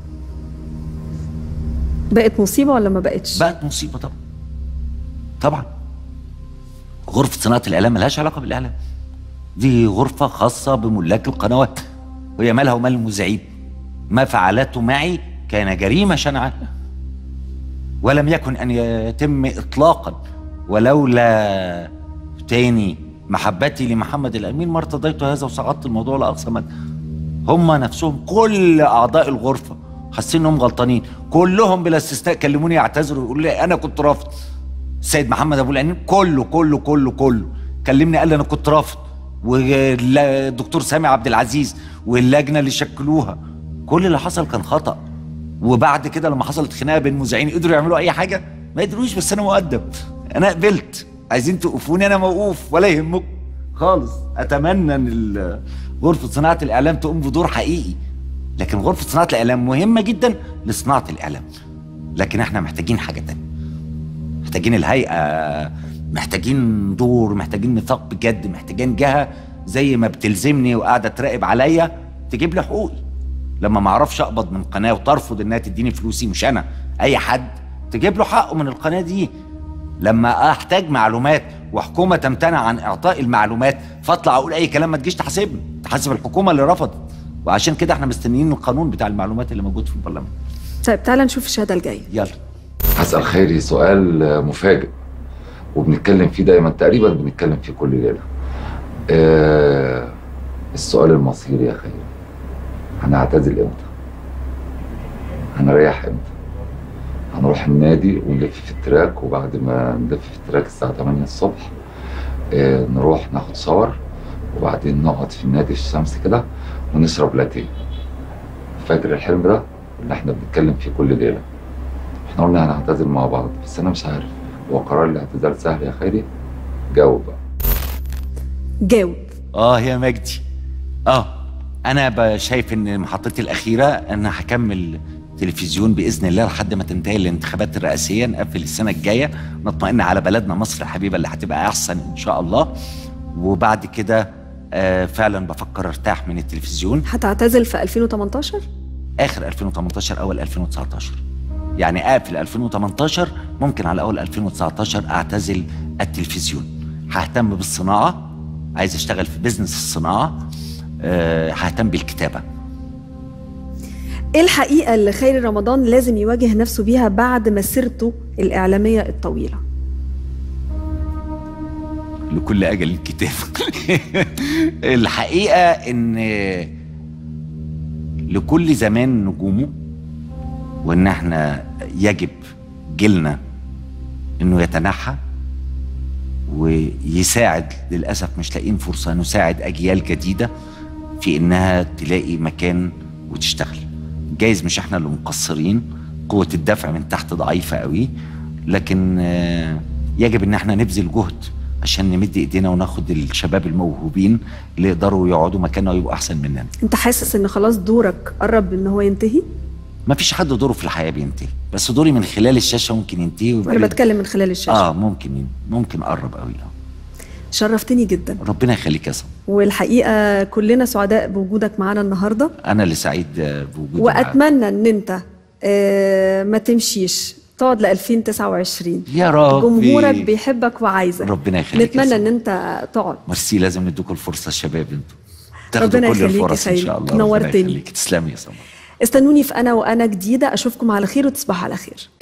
بقت مصيبه ولا ما بقتش؟ بقت مصيبه طبعا طبعا غرفه صناعه الاعلام ملهاش علاقه بالاعلام دي غرفه خاصه بملاك القنوات وهي مالها ومال المذيعين ما فعلته معي كان جريمه شنعاء ولم يكن ان يتم اطلاقا ولولا تاني محبتي لمحمد الامين ما ارتضيت هذا وصعدت الموضوع لاقصى مدى هم نفسهم كل اعضاء الغرفه حاسين انهم غلطانين كلهم بلا استثناء كلموني يعتذروا يقولوا لي انا كنت رافض السيد محمد ابو العنين كله كله كله كله كلمني قال لي انا كنت رافض والدكتور سامي عبد العزيز واللجنه اللي شكلوها كل اللي حصل كان خطا وبعد كده لما حصلت خناقه بين مذيعين قدروا يعملوا اي حاجه ما قدروش بس انا مؤدب انا قبلت عايزين توقفوني انا موقوف ولا يهمكم خالص اتمنى ان ال- غرفه صناعه الاعلام تقوم بدور حقيقي لكن غرفه صناعه الاعلام مهمه جدا لصناعه الاعلام لكن احنا محتاجين حاجه تانية محتاجين الهيئه محتاجين دور محتاجين نطاق بجد محتاجين جهه زي ما بتلزمني وقاعده تراقب عليا تجيب لي حقوقي لما ما اعرفش اقبض من قناه وترفض انها تديني فلوسي مش انا اي حد تجيب له حقه من القناه دي لما احتاج معلومات وحكومه تمتنع عن اعطاء المعلومات فاطلع اقول اي كلام ما تجيش تحاسبني تحاسب الحكومه اللي رفضت وعشان كده احنا مستنيين القانون بتاع المعلومات اللي موجود في البرلمان طيب تعالى نشوف الشهاده الجايه يلا هسأل خيري سؤال مفاجئ وبنتكلم فيه دايما تقريبا بنتكلم فيه كل ليلة آه السؤال المصيري يا خيري هنعتزل امتى؟ هنريح امتى؟ هنروح النادي ونلف في التراك وبعد ما نلف في التراك الساعة 8 الصبح آه، نروح ناخد صور وبعدين نقعد في النادي في الشمس كده ونشرب لاتيه فاكر الحلم ده اللي احنا بنتكلم فيه كل ليلة احنا قلنا هنعتزل مع بعض بس انا مش عارف هو قرار الاعتزال سهل يا خيري جاوب بقى جاوب اه يا مجدي اه انا ب- شايف ان محطتي الاخيره انا هكمل تلفزيون باذن الله لحد ما تنتهي الانتخابات الرئاسيه نقفل السنه الجايه نطمئن على بلدنا مصر الحبيبه اللي هتبقى احسن ان شاء الله وبعد كده آه فعلا بفكر ارتاح من التلفزيون هتعتزل في 2018 اخر 2018 اول 2019 يعني اقفل 2018 ممكن على اول 2019 اعتزل التلفزيون ههتم بالصناعه عايز اشتغل في بزنس الصناعه أه ههتم بالكتابه ايه الحقيقه اللي خيري رمضان لازم يواجه نفسه بيها بعد مسيرته الاعلاميه الطويله لكل اجل الكتاب الحقيقه ان لكل زمان نجومه وان احنا يجب جيلنا انه يتنحى ويساعد للاسف مش لاقيين فرصه نساعد اجيال جديده في انها تلاقي مكان وتشتغل جايز مش احنا اللي مقصرين قوه الدفع من تحت ضعيفه قوي لكن آه، يجب ان احنا نبذل جهد عشان نمد ايدينا وناخد الشباب الموهوبين اللي يقدروا يقعدوا مكاننا ويبقوا احسن مننا انت حاسس ان خلاص دورك قرب ان هو ينتهي ما فيش حد دوره في الحياه بينتهي بس دوري من خلال الشاشه ممكن ينتهي ويبقى انا لي- بتكلم من خلال الشاشه اه ممكن ين- ممكن قرب قوي اه شرفتني جدا ربنا يخليك يا صاحبي والحقيقه كلنا سعداء بوجودك معانا النهارده انا اللي سعيد آه، بوجودي معاك. واتمنى ان انت آه، ما تمشيش تقعد ل 2029 يا رب جمهورك بيحبك وعايزك ربنا يخليك يا نتمنى ان انت تقعد ميرسي لازم ندوكوا الفرصه الشباب انتوا تاخدوا ربنا كل يخليك يا الفرص ان خيري. شاء الله ربنا نورتني. يخليك. تسلمي يا سمر استنوني في انا وانا جديده اشوفكم على خير وتصبحوا على خير